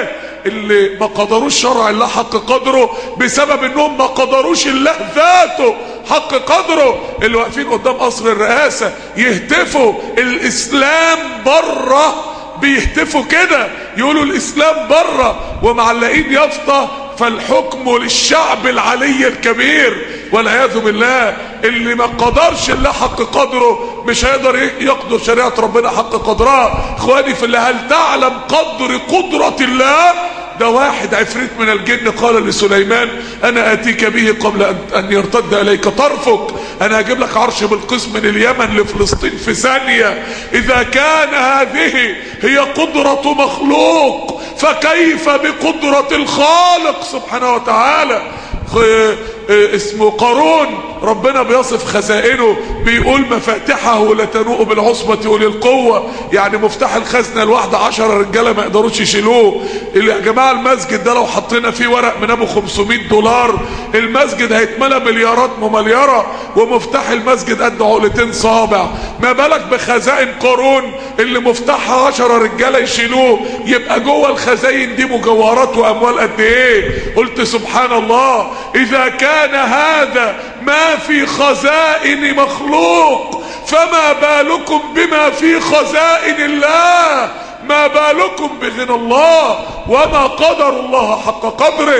اللي ما قدروش شرع الله حق قدره بسبب انهم ما قدروش الله ذاته حق قدره اللي واقفين قدام قصر الرئاسة يهتفوا الاسلام بره بيهتفوا كده يقولوا الاسلام بره ومعلقين يافطه فالحكم للشعب العلي الكبير والعياذ بالله اللي ما قدرش الله حق قدره مش هيقدر يقدر شريعة ربنا حق قدرها اخواني في الله هل تعلم قدر قدرة الله ده واحد عفريت من الجن قال لسليمان انا اتيك به قبل ان, أن يرتد اليك طرفك انا هجيب لك عرش بالقسم من اليمن لفلسطين في ثانية اذا كان هذه هي قدرة مخلوق فكيف بقدرة الخالق سبحانه وتعالى اسمه قارون ربنا بيصف خزائنه بيقول مفاتحه لتنوء بالعصبة وللقوة يعني مفتاح الخزنة الواحدة عشرة رجالة ما يقدروش يشيلوه اللي يا جماعة المسجد ده لو حطينا فيه ورق من ابو 500 دولار المسجد هيتملى مليارات ممليرة ومفتاح المسجد قد عقلتين صابع ما بالك بخزائن قارون اللي مفتاحها عشرة رجالة يشيلوه يبقى جوه الخزائن دي مجوهرات واموال قد ايه قلت سبحان الله اذا كان هذا ما في خزائن مخلوق فما بالكم بما في خزائن الله ما بالكم بغنى الله وما قدر الله حق قدره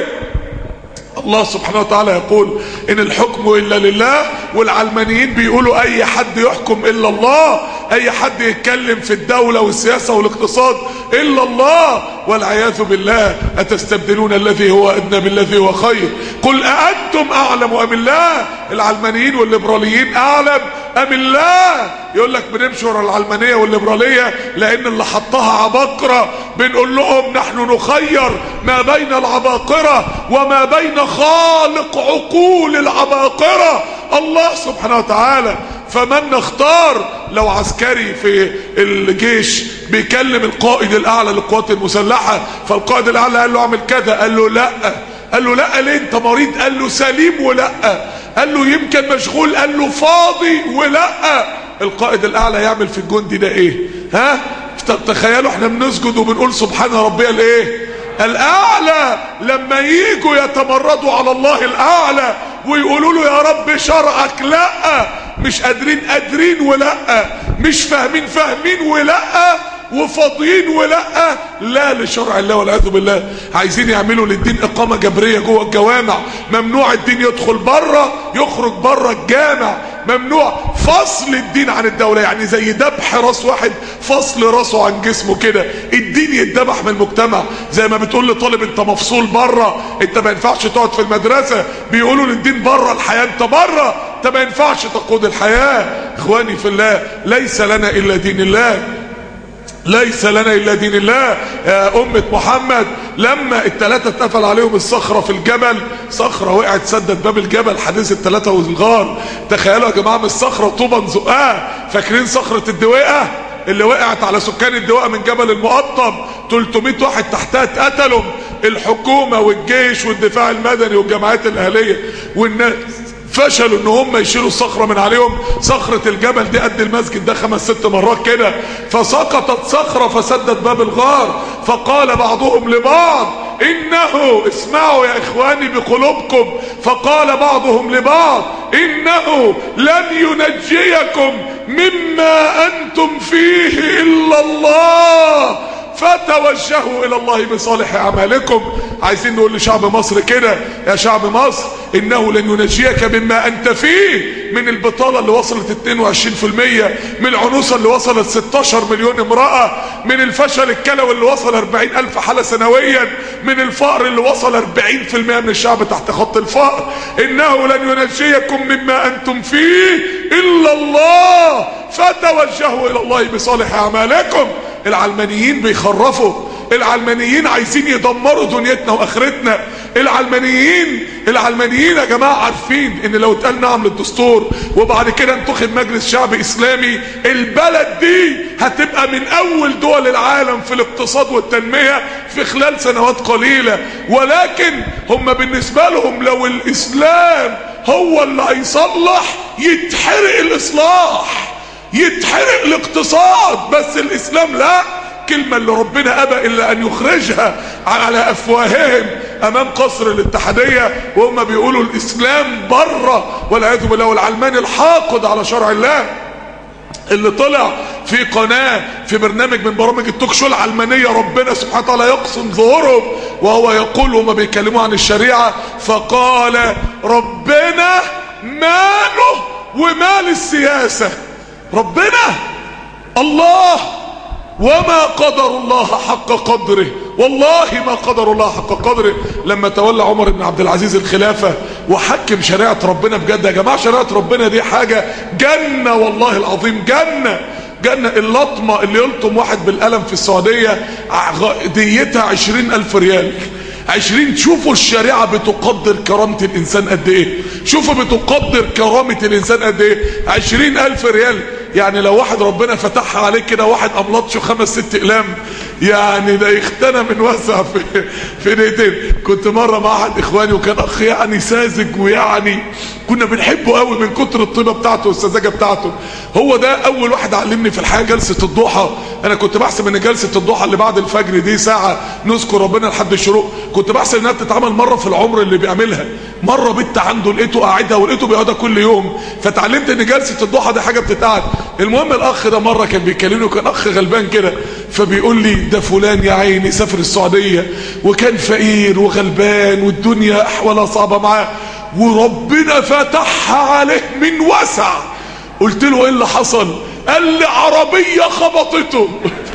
الله سبحانه وتعالى يقول ان الحكم الا لله والعلمانيين بيقولوا اي حد يحكم الا الله اي حد يتكلم في الدولة والسياسة والاقتصاد الا الله والعياذ بالله اتستبدلون الذي هو ادنى بالذي هو خير قل اانتم اعلم ام الله العلمانيين والليبراليين اعلم ام الله يقول لك بنمشي ورا العلمانيه والليبراليه لان اللي حطها عباقره بنقول لهم نحن نخير ما بين العباقره وما بين خالق عقول العباقره الله سبحانه وتعالى فمن نختار لو عسكري في الجيش بيكلم القائد الاعلى للقوات المسلحه فالقائد الاعلى قال له اعمل كذا قال له لا قال له لا ليه انت مريض قال له سليم ولا قال له يمكن مشغول قال له فاضي ولا القائد الاعلى يعمل في الجندي ده ايه ها تخيلوا احنا بنسجد وبنقول سبحان ربي الايه الاعلى لما ييجوا يتمردوا على الله الاعلى ويقولوا له يا رب شرعك لا مش قادرين قادرين ولا مش فاهمين فاهمين ولا وفاضيين ولا لا لشرع الله والعياذ بالله عايزين يعملوا للدين اقامه جبريه جوه الجوامع ممنوع الدين يدخل بره يخرج بره الجامع ممنوع فصل الدين عن الدوله يعني زي ذبح راس واحد فصل راسه عن جسمه كده الدين يتذبح من المجتمع زي ما بتقول لطالب انت مفصول بره انت ما ينفعش تقعد في المدرسه بيقولوا للدين بره الحياه انت بره انت ما ينفعش تقود الحياه اخواني في الله ليس لنا الا دين الله ليس لنا الا دين الله يا امة محمد لما التلاتة اتقفل عليهم الصخرة في الجبل صخرة وقعت سدت باب الجبل حديث التلاتة والغار تخيلوا يا جماعة من الصخرة طوبة نزقها فاكرين صخرة الدويقة اللي وقعت على سكان الدويقة من جبل المقطم 300 واحد تحتها اتقتلوا الحكومة والجيش والدفاع المدني والجماعات الاهلية والناس فشلوا ان هم يشيلوا الصخرة من عليهم صخرة الجبل دي قد المسجد ده خمس ست مرات كده فسقطت صخرة فسدت باب الغار فقال بعضهم لبعض انه اسمعوا يا اخواني بقلوبكم فقال بعضهم لبعض انه لن ينجيكم مما انتم فيه الا الله فتوجهوا الى الله بصالح اعمالكم عايزين نقول لشعب مصر كده يا شعب مصر انه لن ينجيك مما انت فيه من البطالة اللي وصلت 22% من العنوسة اللي وصلت 16 مليون امرأة من الفشل الكلوي اللي وصل 40 الف حالة سنويا من الفقر اللي وصل 40% من الشعب تحت خط الفقر انه لن ينجيكم مما انتم فيه الا الله فتوجهوا الى الله بصالح اعمالكم العلمانيين بيخرفوا العلمانيين عايزين يدمروا دنيتنا واخرتنا العلمانيين العلمانيين يا جماعه عارفين ان لو اتقال نعم للدستور وبعد كده انتخب مجلس شعب اسلامي البلد دي هتبقى من اول دول العالم في الاقتصاد والتنميه في خلال سنوات قليله ولكن هم بالنسبه لهم لو الاسلام هو اللي هيصلح يتحرق الاصلاح يتحرق الاقتصاد بس الاسلام لا الكلمة اللي ربنا أبى إلا أن يخرجها على أفواههم أمام قصر الاتحادية وهم بيقولوا الإسلام بره والعياذ بالله والعلماني الحاقد على شرع الله اللي طلع في قناة في برنامج من برامج التوك شو العلمانية ربنا سبحانه وتعالى يقسم ظهورهم وهو يقول وما بيكلموا عن الشريعة فقال ربنا ماله ومال السياسة ربنا الله وما قدر الله حق قدره والله ما قدر الله حق قدره لما تولى عمر بن عبد العزيز الخلافة وحكم شريعة ربنا بجد يا جماعة شريعة ربنا دي حاجة جنة والله العظيم جنة جنة اللطمة اللي يلطم واحد بالقلم في السعودية ديتها عشرين ألف ريال عشرين شوفوا الشريعة بتقدر كرامة الإنسان قد إيه شوفوا بتقدر كرامة الإنسان قد إيه عشرين ألف ريال يعني لو واحد ربنا فتحها عليك كده واحد أملطشه خمس ست أقلام يعني ده يختنى من وسع في في دقيقتين كنت مرة مع أحد إخواني وكان أخ يعني ساذج ويعني كنا بنحبه قوي من كتر الطيبة بتاعته والسذاجة بتاعته هو ده أول واحد علمني في الحياة جلسة الضحى أنا كنت بحسب إن جلسة الضحى اللي بعد الفجر دي ساعة نذكر ربنا لحد الشروق كنت بحسب إنها بتتعمل مرة في العمر اللي بيعملها مرة بنت عنده لقيته قاعدها ولقيته بيقعدها كل يوم فتعلمت إن جلسة الضحى دي حاجة بتتقعد المهم الأخ ده مرة كان بيكلمني وكان أخ غلبان كده فبيقول لي ده فلان يا عيني سافر السعودية وكان فقير وغلبان والدنيا أحوالها صعبة معاه وربنا فتحها عليه من وسع قلت له ايه اللي حصل قال لي عربية خبطته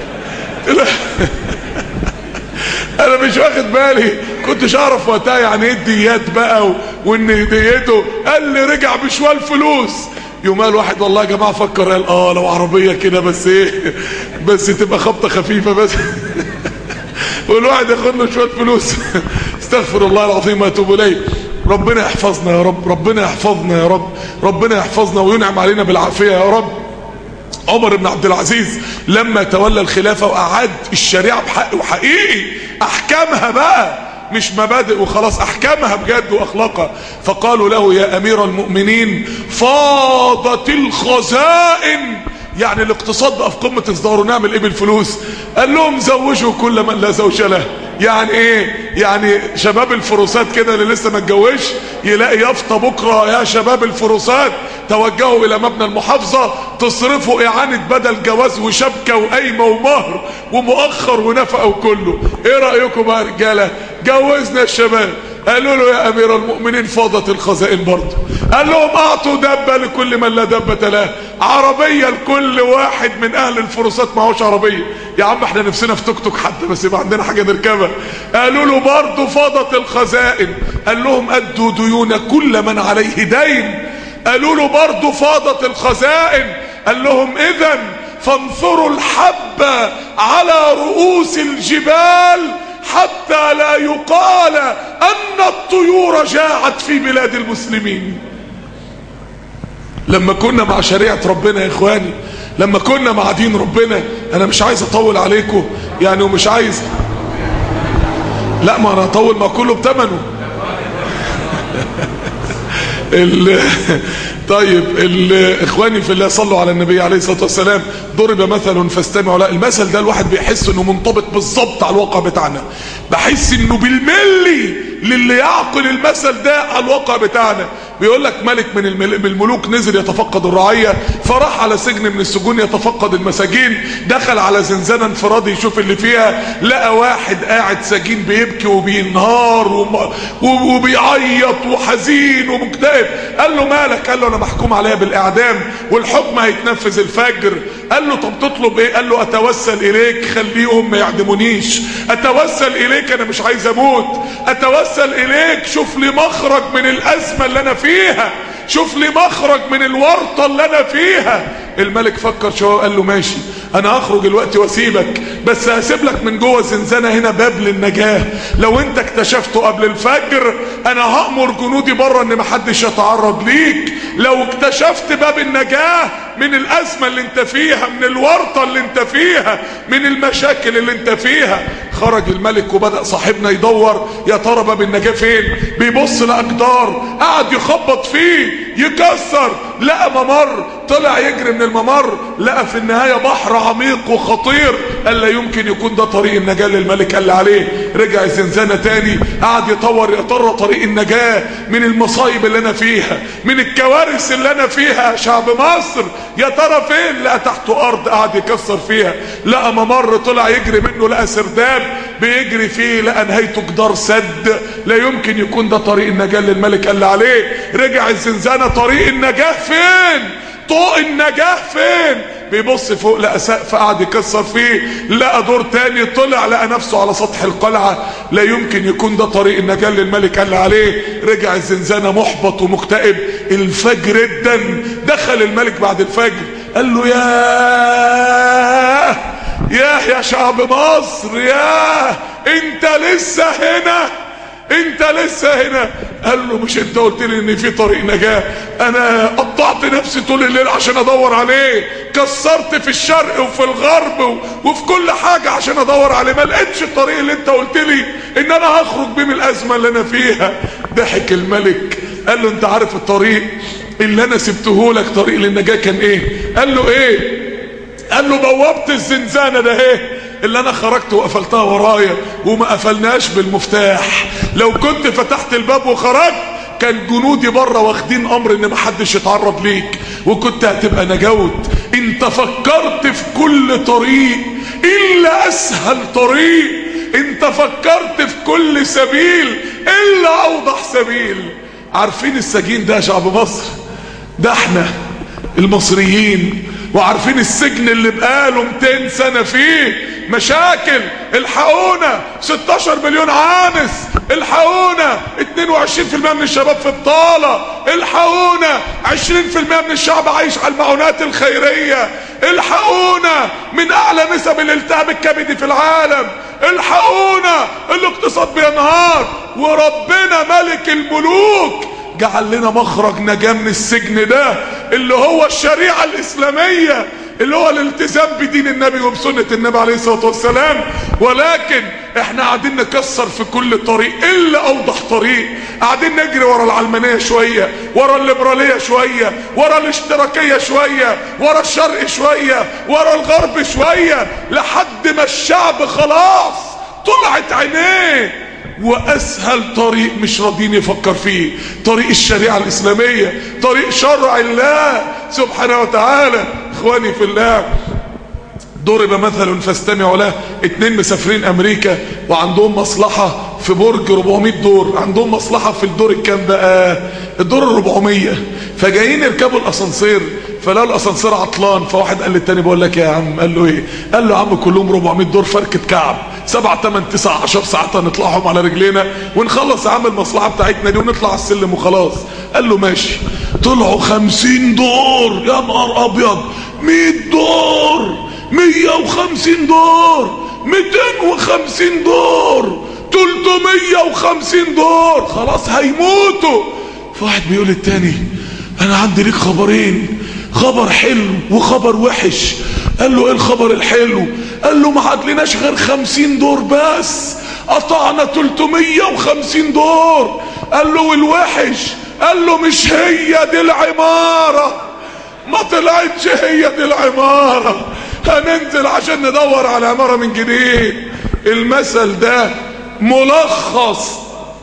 انا مش واخد بالي كنتش اعرف وقتها يعني ايه الديات بقى و... وان ديته قال لي رجع بشوال فلوس يوم قال واحد والله يا جماعه فكر قال اه لو عربيه كده بس ايه بس تبقى خبطه خفيفه بس والواحد ياخد له شويه فلوس استغفر الله العظيم واتوب اليه ربنا يحفظنا يا رب ربنا يحفظنا يا رب ربنا يحفظنا وينعم علينا بالعافيه يا رب عمر بن عبد العزيز لما تولى الخلافه واعاد الشريعه بحق وحقيقي احكامها بقى مش مبادئ وخلاص احكامها بجد واخلاقها فقالوا له يا امير المؤمنين فاضت الخزائن يعني الاقتصاد بقى في قمه ازدهاره نعمل ايه بالفلوس قال لهم زوجوا كل من لا زوج له يعني ايه يعني شباب الفروسات كده اللي لسه ما اتجوزش يلاقي يافطه بكره يا شباب الفروسات توجهوا الى مبنى المحافظه تصرفوا اعانه بدل جواز وشبكه وقايمه ومهر ومؤخر ونفقه وكله ايه رايكم يا رجاله جوزنا الشباب قالوا له يا امير المؤمنين فاضت الخزائن برضه قال لهم اعطوا دبه لكل من لا دبه له عربيه لكل واحد من اهل الفروسات معهوش عربيه يا عم احنا نفسنا في توك توك حتى بس يبقى عندنا حاجه نركبها قالوا له برضه فاضت الخزائن قال لهم ادوا ديون كل من عليه دين قالوا له برضه فاضت الخزائن قال لهم اذا فانثروا الحبه على رؤوس الجبال حتى لا يقال ان الطيور جاعت في بلاد المسلمين لما كنا مع شريعة ربنا يا اخواني لما كنا مع دين ربنا انا مش عايز اطول عليكم يعني ومش عايز لا ما انا اطول ما كله بتمنه ال... طيب اخواني في الله صلوا على النبي عليه الصلاه والسلام ضرب مثل فاستمعوا له المثل ده الواحد بيحس انه منطبق بالظبط على الواقع بتاعنا بحس انه بالملي للي يعقل المثل ده على الواقع بتاعنا بيقول لك ملك من الملوك نزل يتفقد الرعيه فراح على سجن من السجون يتفقد المساجين دخل على زنزانه انفرادي يشوف اللي فيها لقى واحد قاعد سجين بيبكي وبينهار وم... وبيعيط وحزين ومكتئب قال له مالك قال له انا محكوم عليا بالاعدام والحكم هيتنفذ الفجر قال له طب تطلب ايه قال له اتوسل اليك خليهم ما يعدمونيش اتوسل اليك انا مش عايز اموت اتوسل اليك شوف لي مخرج من الازمه اللي انا فيها شوف لي مخرج من الورطه اللي انا فيها الملك فكر شويه قال له ماشي انا هخرج الوقت واسيبك بس هسيب لك من جوه زنزانه هنا باب للنجاه لو انت اكتشفته قبل الفجر انا هامر جنودي بره ان محدش يتعرض ليك لو اكتشفت باب النجاه من الازمه اللي انت فيها من الورطه اللي انت فيها من المشاكل اللي انت فيها خرج الملك وبدا صاحبنا يدور يا ترى باب النجاه فين بيبص لاقدار قعد يخبط فيه يكسر لقى ممر طلع يجري من الممر لقى في النهاية بحر عميق وخطير قال لا يمكن يكون ده طريق النجاة للملك قال عليه رجع الزنزانة تاني قعد يطور يا ترى طريق النجاة من المصايب اللي انا فيها من الكوارث اللي انا فيها شعب مصر يا ترى فين لقى تحته ارض قعد يكسر فيها لقى ممر طلع يجري منه لقى سرداب بيجري فيه لقى نهايته جدار سد لا يمكن يكون ده طريق النجاة للملك قال عليه رجع الزنزانة طريق النجاة فين طوق النجاة فين بيبص فوق لقى سقف قعد يكسر فيه لقى دور تاني طلع لقى نفسه على سطح القلعة لا يمكن يكون ده طريق النجاة للملك قال عليه رجع الزنزانة محبط ومكتئب الفجر الدن دخل الملك بعد الفجر قال له يا يا يا شعب مصر يا انت لسه هنا انت لسه هنا قال له مش انت قلت لي ان في طريق نجاة انا قطعت نفسي طول الليل عشان ادور عليه كسرت في الشرق وفي الغرب و... وفي كل حاجة عشان ادور عليه ما لقيتش الطريق اللي انت قلت لي ان انا هخرج بيه من الازمة اللي انا فيها ضحك الملك قال له انت عارف الطريق اللي انا سبته لك طريق للنجاة كان ايه قال له ايه قال له بوابة الزنزانة ده ايه اللي انا خرجت وقفلتها ورايا وما قفلناش بالمفتاح لو كنت فتحت الباب وخرجت كان جنودي بره واخدين امر ان محدش يتعرض ليك وكنت هتبقى نجوت انت فكرت في كل طريق الا اسهل طريق انت فكرت في كل سبيل الا اوضح سبيل عارفين السجين ده يا شعب مصر ده احنا المصريين وعارفين السجن اللي بقاله 200 سنة فيه مشاكل الحقونا 16 مليون عانس الحقونا 22% من الشباب في بطالة الحقونا 20% من الشعب عايش على المعونات الخيرية الحقونا من اعلى نسب الالتهاب الكبدي في العالم الحقونا الاقتصاد بينهار وربنا ملك الملوك جعل لنا مخرج نجاة من السجن ده اللي هو الشريعة الإسلامية اللي هو الالتزام بدين النبي وبسنة النبي عليه الصلاة والسلام ولكن احنا قاعدين نكسر في كل طريق الا اوضح طريق قاعدين نجري ورا العلمانية شوية ورا الليبرالية شوية ورا الاشتراكية شوية ورا الشرق شوية ورا الغرب شوية لحد ما الشعب خلاص طلعت عينيه واسهل طريق مش راضيين يفكر فيه طريق الشريعة الاسلامية طريق شرع الله سبحانه وتعالى اخواني في الله ضرب مثل فاستمعوا له اتنين مسافرين امريكا وعندهم مصلحة في برج 400 دور عندهم مصلحة في الدور الكام بقى الدور ال 400 فجايين يركبوا الاسانسير فلقوا الاسانسير عطلان فواحد قال للتاني بقول لك يا عم قال له ايه قال له يا عم كلهم 400 دور فركة كعب سبعة تمن تسعة عشر ساعات هنطلعهم على رجلينا ونخلص يا عم المصلحة بتاعتنا دي ونطلع على السلم وخلاص قال له ماشي طلعوا خمسين دور يا نهار ابيض مية دور مية وخمسين دور ميتين وخمسين دور تلتمية وخمسين دور خلاص هيموتوا فواحد بيقول للتاني انا عندي ليك خبرين خبر حلو وخبر وحش قال له ايه الخبر الحلو قال له ما عدلناش غير خمسين دور بس قطعنا تلتمية وخمسين دور قال له والوحش قال له مش هي دي العمارة ما طلعتش هي دي العمارة هننزل عشان ندور على عمارة من جديد المثل ده ملخص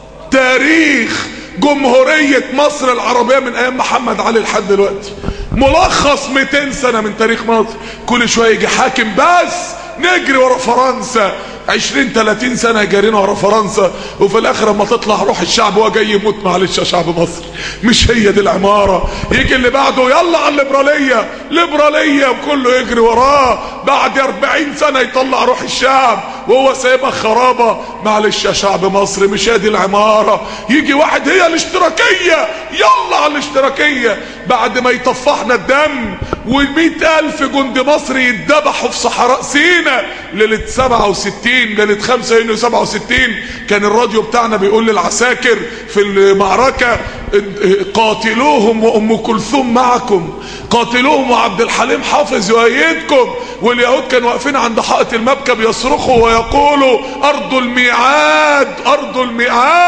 تاريخ جمهورية مصر العربية من ايام محمد علي لحد دلوقتي ملخص 200 سنة من تاريخ مصر كل شوية يجي حاكم بس نجري ورا فرنسا 20 30 سنة جارينا ورا فرنسا وفي الاخر اما تطلع روح الشعب وهو جاي يموت معلش يا شعب مصر مش هي دي العمارة يجي اللي بعده يلا على الليبرالية ليبرالية وكله يجري وراه بعد 40 سنة يطلع روح الشعب وهو سايبها خرابة معلش يا شعب مصر مش هي دي العمارة يجي واحد هي الاشتراكية يلا على الاشتراكية بعد ما يطفحنا الدم ومئة ألف جند مصري يتذبحوا في صحراء سينا ليلة 67 ليلة 5 يونيو 67 كان الراديو بتاعنا بيقول للعساكر في المعركة قاتلوهم وأم كلثوم معكم قاتلوهم وعبد الحليم حافظ يؤيدكم واليهود كانوا واقفين عند حائط المبكى بيصرخوا ويقولوا أرض الميعاد أرض الميعاد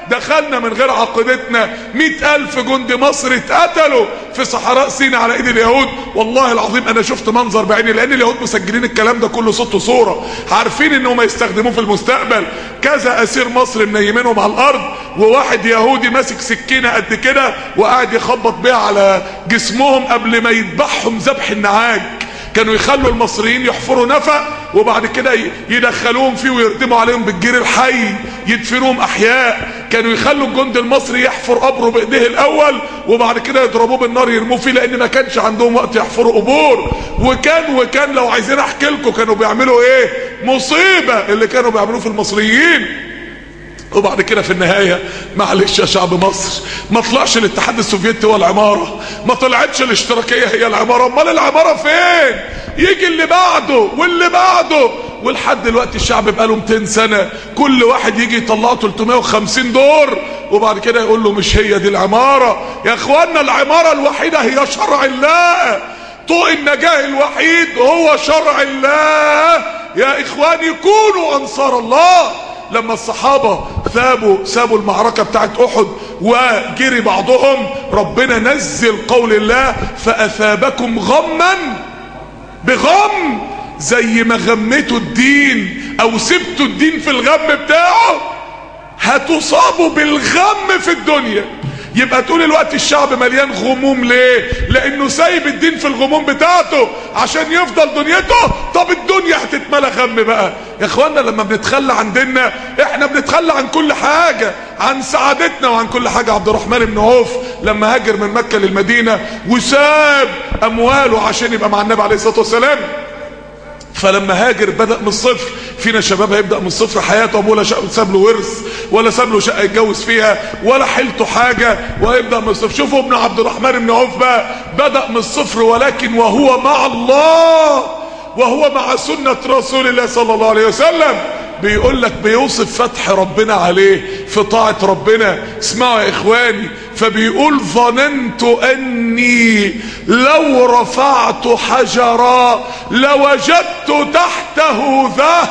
دخلنا من غير عقيدتنا مئة ألف جندي مصري اتقتلوا في صحراء سيناء على ايد اليهود والله العظيم انا شفت منظر بعيني لان اليهود مسجلين الكلام ده كله صوت وصورة عارفين انهم يستخدموه في المستقبل كذا اسير مصري منيمينهم على الارض وواحد يهودي ماسك سكينة قد كده وقاعد يخبط بيها على جسمهم قبل ما يذبحهم ذبح النعاج كانوا يخلوا المصريين يحفروا نفق وبعد كده يدخلوهم فيه ويردموا عليهم بالجير الحي يدفنوهم احياء كانوا يخلوا الجند المصري يحفر قبره بايديه الاول وبعد كده يضربوه بالنار يرموه فيه لان ما كانش عندهم وقت يحفروا قبور وكان وكان لو عايزين احكي لكم كانوا بيعملوا ايه مصيبه اللي كانوا بيعملوه في المصريين وبعد كده في النهاية معلش يا شعب مصر ما طلعش الاتحاد السوفيتي هو العمارة ما طلعتش الاشتراكية هي العمارة امال العمارة فين يجي اللي بعده واللي بعده ولحد دلوقتي الشعب بقاله 200 سنة كل واحد يجي يطلعه 350 دور وبعد كده يقول له مش هي دي العمارة يا اخوانا العمارة الوحيدة هي شرع الله طوق النجاة الوحيد هو شرع الله يا اخواني كونوا انصار الله لما الصحابة ثابوا سابوا المعركة بتاعت احد وجري بعضهم ربنا نزل قول الله فاثابكم غما بغم زي ما غمتوا الدين او سبتوا الدين في الغم بتاعه هتصابوا بالغم في الدنيا يبقى طول الوقت الشعب مليان غموم ليه لانه سايب الدين في الغموم بتاعته عشان يفضل دنيته طب الدنيا هتتملى غم بقى يا اخوانا لما بنتخلى عن ديننا احنا بنتخلى عن كل حاجة عن سعادتنا وعن كل حاجة عبد الرحمن بن عوف لما هاجر من مكة للمدينة وساب امواله عشان يبقى مع النبي عليه الصلاة والسلام فلما هاجر بدأ من الصفر فينا شباب هيبدأ من الصفر حياته ابوه لا ساب له ورث ولا ساب له شقه يتجوز فيها ولا حيلته حاجه وهيبدأ من الصفر شوفوا ابن عبد الرحمن بن عوف بقى بدأ من الصفر ولكن وهو مع الله وهو مع سنة رسول الله صلى الله عليه وسلم بيقول لك بيوصف فتح ربنا عليه في طاعة ربنا اسمعوا يا اخواني فبيقول ظننت اني لو رفعت حجرا لوجدت تحته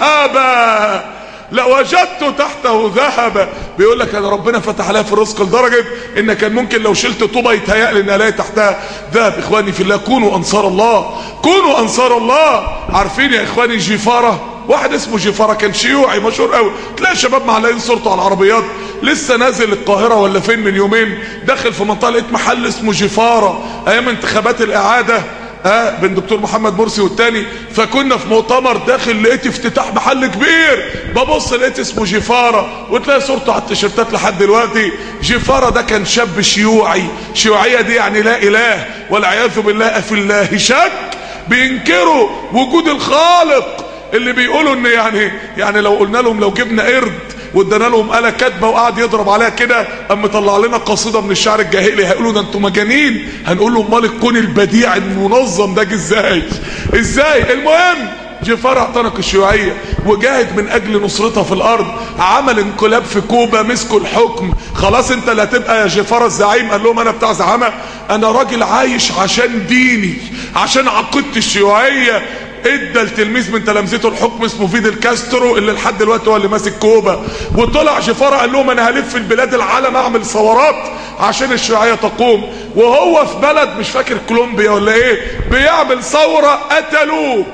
ذهبا لوجدت تحته ذهبا بيقول لك انا ربنا فتح عليها في الرزق لدرجه ان كان ممكن لو شلت طوبه يتهيأ لي ان الاقي تحتها ذهب اخواني في الله كونوا انصار الله كونوا انصار الله عارفين يا اخواني جيفاره واحد اسمه جيفاره كان شيوعي مشهور قوي تلاقي شباب معلقين صورته على العربيات لسه نازل القاهره ولا فين من يومين داخل في منطقه لقيت محل اسمه جيفاره ايام انتخابات الاعاده اه بين دكتور محمد مرسي والتاني فكنا في مؤتمر داخل لقيت افتتاح محل كبير ببص لقيت اسمه جيفارة وتلاقي صورته على التيشيرتات لحد دلوقتي جيفارة ده كان شاب شيوعي شيوعية دي يعني لا اله والعياذ بالله في الله شك بينكروا وجود الخالق اللي بيقولوا ان يعني يعني لو قلنا لهم لو جبنا قرد وادانا لهم آلة كاتبه وقعد يضرب عليها كده اما طلع لنا قصيده من الشعر الجاهلي هيقولوا ده انتوا مجانين هنقول لهم امال الكون البديع المنظم ده جه ازاي ازاي المهم جيفار اعتنق الشيوعية وجاهد من اجل نصرتها في الارض عمل انقلاب في كوبا مسكوا الحكم خلاص انت اللي هتبقى يا جيفار الزعيم قال لهم انا بتاع زعامة انا راجل عايش عشان ديني عشان عقيدتي الشيوعية ادى التلميذ من تلامذته الحكم اسمه فيدل كاسترو اللي لحد دلوقتي هو اللي ماسك كوبا وطلع جفارة قال لهم انا هلف في البلاد العالم اعمل ثورات عشان الشيوعيه تقوم وهو في بلد مش فاكر كولومبيا ولا ايه بيعمل ثوره قتلوه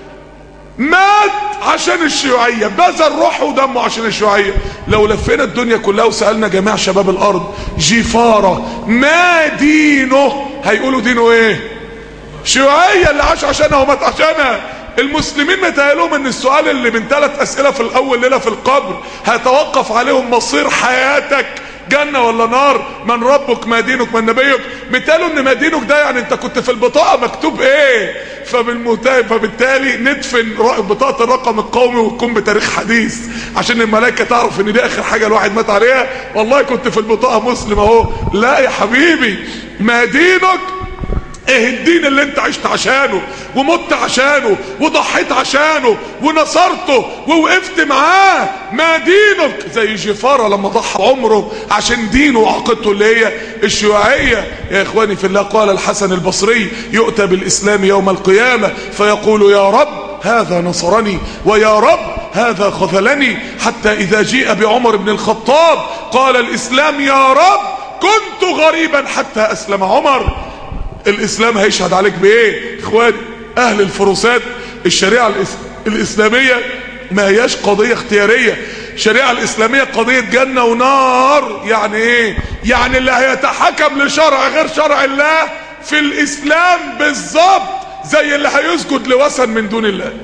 مات عشان الشيوعية بذل روحه ودمه عشان الشيوعية لو لفينا الدنيا كلها وسألنا جميع شباب الارض جيفارة ما دينه هيقولوا دينه ايه شيوعية اللي عاش عشانها ومات عشانها المسلمين متهيألهم ان السؤال اللي من ثلاث اسئلة في الاول ليلة في القبر هيتوقف عليهم مصير حياتك جنة ولا نار من ربك ما دينك من نبيك مثالوا ان ما دينك ده يعني انت كنت في البطاقة مكتوب ايه فبالمتاب فبالتالي ندفن بطاقة الرقم القومي وتكون بتاريخ حديث عشان الملائكة تعرف ان دي اخر حاجة الواحد مات عليها والله كنت في البطاقة مسلم اهو لا يا حبيبي ما دينك ايه الدين اللي انت عشت عشانه ومت عشانه وضحيت عشانه ونصرته ووقفت معاه ما دينك زي جفارة لما ضحى عمره عشان دينه وعقيدته اللي هي الشيوعية يا اخواني في الله قال الحسن البصري يؤتى بالاسلام يوم القيامة فيقول يا رب هذا نصرني ويا رب هذا خذلني حتى إذا جيء بعمر بن الخطاب قال الإسلام يا رب كنت غريبا حتى أسلم عمر الإسلام هيشهد عليك بإيه إخواني أهل الفروسات الشريعة الإس... الإسلامية ما هياش قضية اختيارية الشريعة الإسلامية قضية جنة ونار يعني إيه يعني اللي هيتحكم لشرع غير شرع الله في الإسلام بالظبط زي اللي هيسجد لوثن من دون الله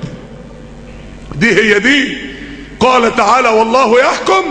دي هي دي قال تعالى والله يحكم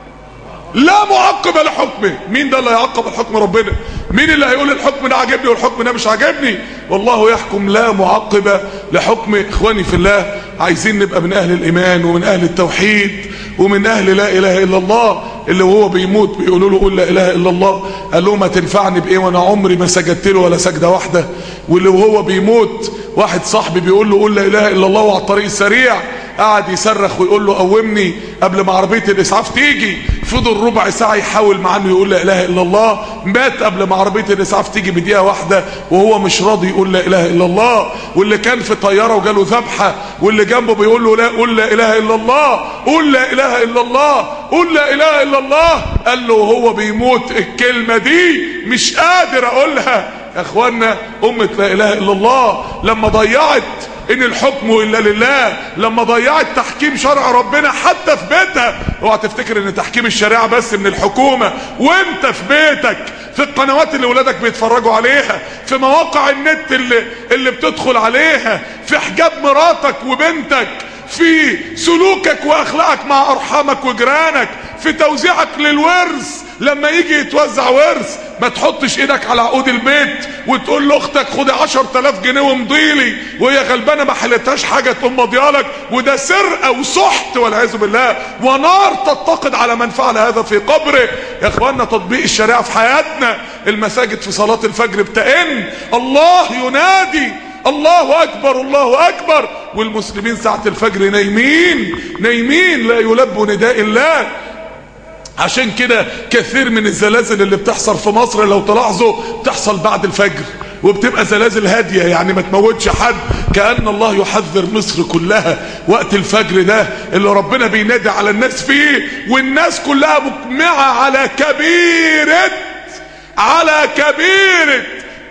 لا معقب لحكمه مين ده اللي هيعقب الحكم ربنا مين اللي هيقول الحكم ده عاجبني والحكم ده مش عاجبني والله يحكم لا معقب لحكم اخواني في الله عايزين نبقى من اهل الايمان ومن اهل التوحيد ومن اهل لا اله الا الله اللي وهو بيموت بيقولوا له قول لا اله الا الله قال له ما تنفعني بايه وانا عمري ما سجدت له ولا سجده واحده واللي وهو بيموت واحد صاحبي بيقول له قول لا اله الا الله وعلى الطريق السريع قعد يصرخ ويقول له قومني قبل ما عربيه الاسعاف تيجي فضل ربع ساعه يحاول معاه انه يقول لا اله الا الله مات قبل ما عربيه الاسعاف تيجي بدقيقه واحده وهو مش راضي يقول لا اله الا الله واللي كان في طياره وجاله ذبحه واللي جنبه بيقول له لا قول لا اله الا الله قول لا اله الا الله قول لا اله الا الله قال له وهو بيموت الكلمه دي مش قادر اقولها يا اخوانا امه لا اله الا الله لما ضيعت ان الحكم الا لله لما ضيعت تحكيم شرع ربنا حتى في بيتها اوعى تفتكر ان تحكيم الشريعه بس من الحكومه وانت في بيتك في القنوات اللي ولادك بيتفرجوا عليها في مواقع النت اللي اللي بتدخل عليها في حجاب مراتك وبنتك في سلوكك واخلاقك مع ارحامك وجيرانك في توزيعك للورث لما يجي يتوزع ورث ما تحطش ايدك على عقود البيت وتقول لاختك خدي 10000 جنيه ومضيلي وهي غلبانه ما حلتهاش حاجه تقوم مضيالك وده سرقه وسحت والعياذ بالله ونار تتقد على من فعل هذا في قبره يا اخواننا تطبيق الشريعه في حياتنا المساجد في صلاه الفجر بتئن الله ينادي الله اكبر الله اكبر والمسلمين ساعه الفجر نايمين نايمين لا يلبوا نداء الله عشان كده كثير من الزلازل اللي بتحصل في مصر لو تلاحظوا بتحصل بعد الفجر وبتبقى زلازل هادية يعني ما تموتش حد كأن الله يحذر مصر كلها وقت الفجر ده اللي ربنا بينادي على الناس فيه والناس كلها مجمعة على كبيرة على كبيرة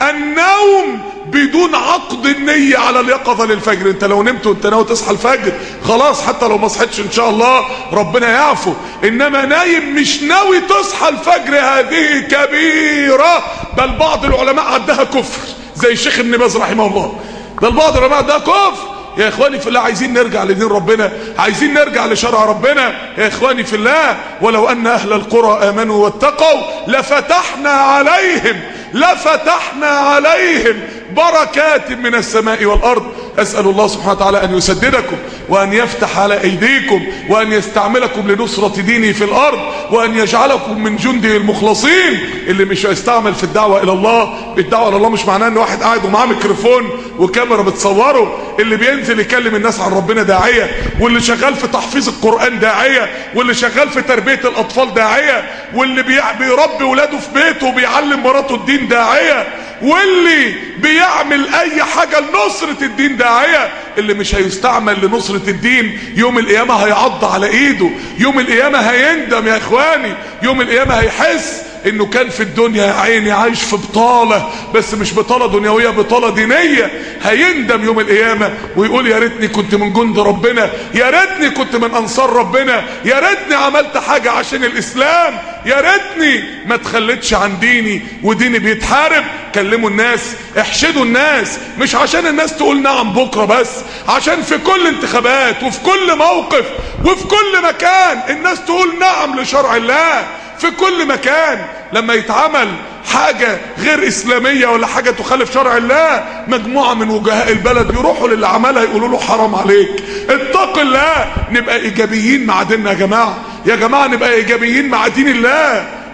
النوم بدون عقد النية على اليقظة للفجر انت لو نمت وانت ناوي تصحى الفجر خلاص حتى لو ما صحيتش ان شاء الله ربنا يعفو انما نايم مش ناوي تصحى الفجر هذه كبيرة بل بعض العلماء عدها كفر زي الشيخ ابن باز رحمه الله بل بعض العلماء عدها كفر يا اخواني في الله عايزين نرجع لدين ربنا عايزين نرجع لشرع ربنا يا اخواني في الله ولو ان اهل القرى امنوا واتقوا لفتحنا عليهم لفتحنا عليهم بركات من السماء والارض اسال الله سبحانه وتعالى ان يسددكم وان يفتح على ايديكم وان يستعملكم لنصرة دينه في الارض وان يجعلكم من جنده المخلصين اللي مش هيستعمل في الدعوة الى الله الدعوة الى الله مش معناه ان واحد قاعد ومعاه ميكروفون وكاميرا بتصوره اللي بينزل يكلم الناس عن ربنا داعية واللي شغال في تحفيظ القرآن داعية واللي شغال في تربية الاطفال داعية واللي بيربي ولاده في بيته وبيعلم مراته الدين داعية واللي بيعمل اي حاجة لنصرة الدين داعية اللي مش هيستعمل لنصرة الدين يوم القيامة هيعض على ايده يوم القيامة هيندم يا اخواني يوم القيامة هيحس انه كان في الدنيا يا عيني عايش في بطالة بس مش بطالة دنيوية بطالة دينية هيندم يوم القيامة ويقول يا ريتني كنت من جند ربنا يا ريتني كنت من انصار ربنا يا ريتني عملت حاجة عشان الاسلام يا ريتني ما تخلتش عن ديني وديني بيتحارب كلموا الناس احشدوا الناس مش عشان الناس تقول نعم بكرة بس عشان في كل انتخابات وفي كل موقف وفي كل مكان الناس تقول نعم لشرع الله في كل مكان لما يتعمل حاجة غير إسلامية ولا حاجة تخالف شرع الله مجموعة من وجهاء البلد يروحوا للي عملها يقولوا له حرام عليك اتق الله نبقى إيجابيين مع ديننا يا جماعة يا جماعة نبقى إيجابيين مع دين الله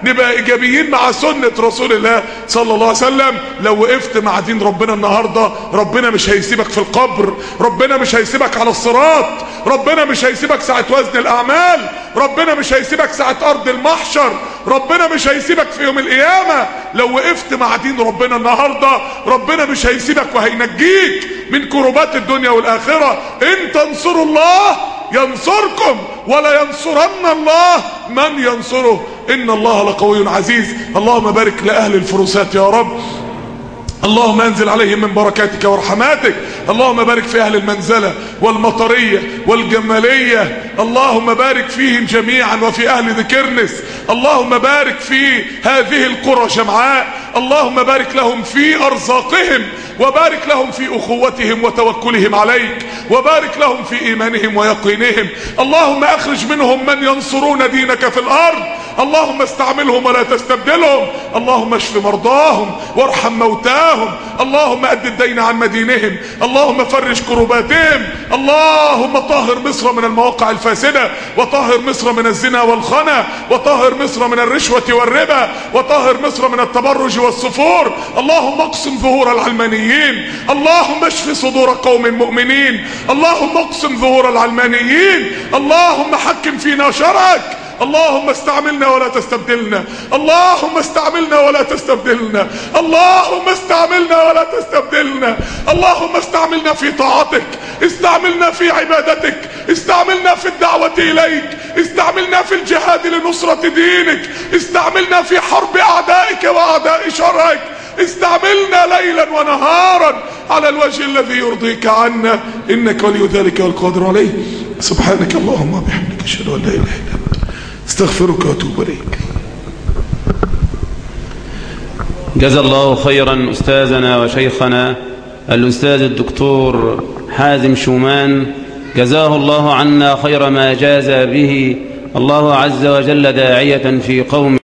نبقى ايجابيين مع سنة رسول الله صلى الله عليه وسلم لو وقفت مع دين ربنا النهاردة ربنا مش هيسيبك في القبر ربنا مش هيسيبك على الصراط ربنا مش هيسيبك ساعة وزن الاعمال ربنا مش هيسيبك ساعة ارض المحشر ربنا مش هيسيبك في يوم القيامة لو وقفت مع دين ربنا النهاردة ربنا مش هيسيبك وهينجيك من كربات الدنيا والاخرة ان تنصروا الله ينصركم ولا ينصرن الله من ينصره ان الله لقوي عزيز اللهم بارك لاهل الفروسات يا رب اللهم انزل عليهم من بركاتك ورحماتك اللهم بارك في اهل المنزلة والمطرية والجمالية اللهم بارك فيهم جميعا وفي اهل ذكرنس اللهم بارك في هذه القرى جمعاء اللهم بارك لهم في ارزاقهم وبارك لهم في اخوتهم وتوكلهم عليك وبارك لهم في ايمانهم ويقينهم اللهم اخرج منهم من ينصرون دينك في الارض اللهم استعملهم ولا تستبدلهم اللهم اشف مرضاهم وارحم موتاهم اللهم اد الدين عن مدينهم اللهم فرج كرباتهم اللهم طهر مصر من المواقع الفاسدة وطهر مصر من الزنا والخنا وطهر مصر من الرشوة والربا وطهر مصر من التبرج والسفور اللهم اقسم ظهور العلمانيين اللهم اشف صدور قوم مؤمنين اللهم اقسم ظهور العلمانيين اللهم حكم فينا شرعك اللهم استعملنا ولا تستبدلنا اللهم استعملنا ولا تستبدلنا اللهم استعملنا ولا تستبدلنا اللهم استعملنا في طاعتك استعملنا في عبادتك استعملنا في الدعوة إليك استعملنا في الجهاد لنصرة دينك استعملنا في حرب أعدائك وأعداء شرعك استعملنا ليلا ونهارا على الوجه الذي يرضيك عنا إنك ولي ذلك والقادر عليه سبحانك اللهم وبحمدك أشهد أن لا إله إلا أنت استغفرك واتوب اليك جزا الله خيرا أستاذنا وشيخنا الأستاذ الدكتور حازم شومان جزاه الله عنا خير ما جاز به الله عز وجل داعية في قوم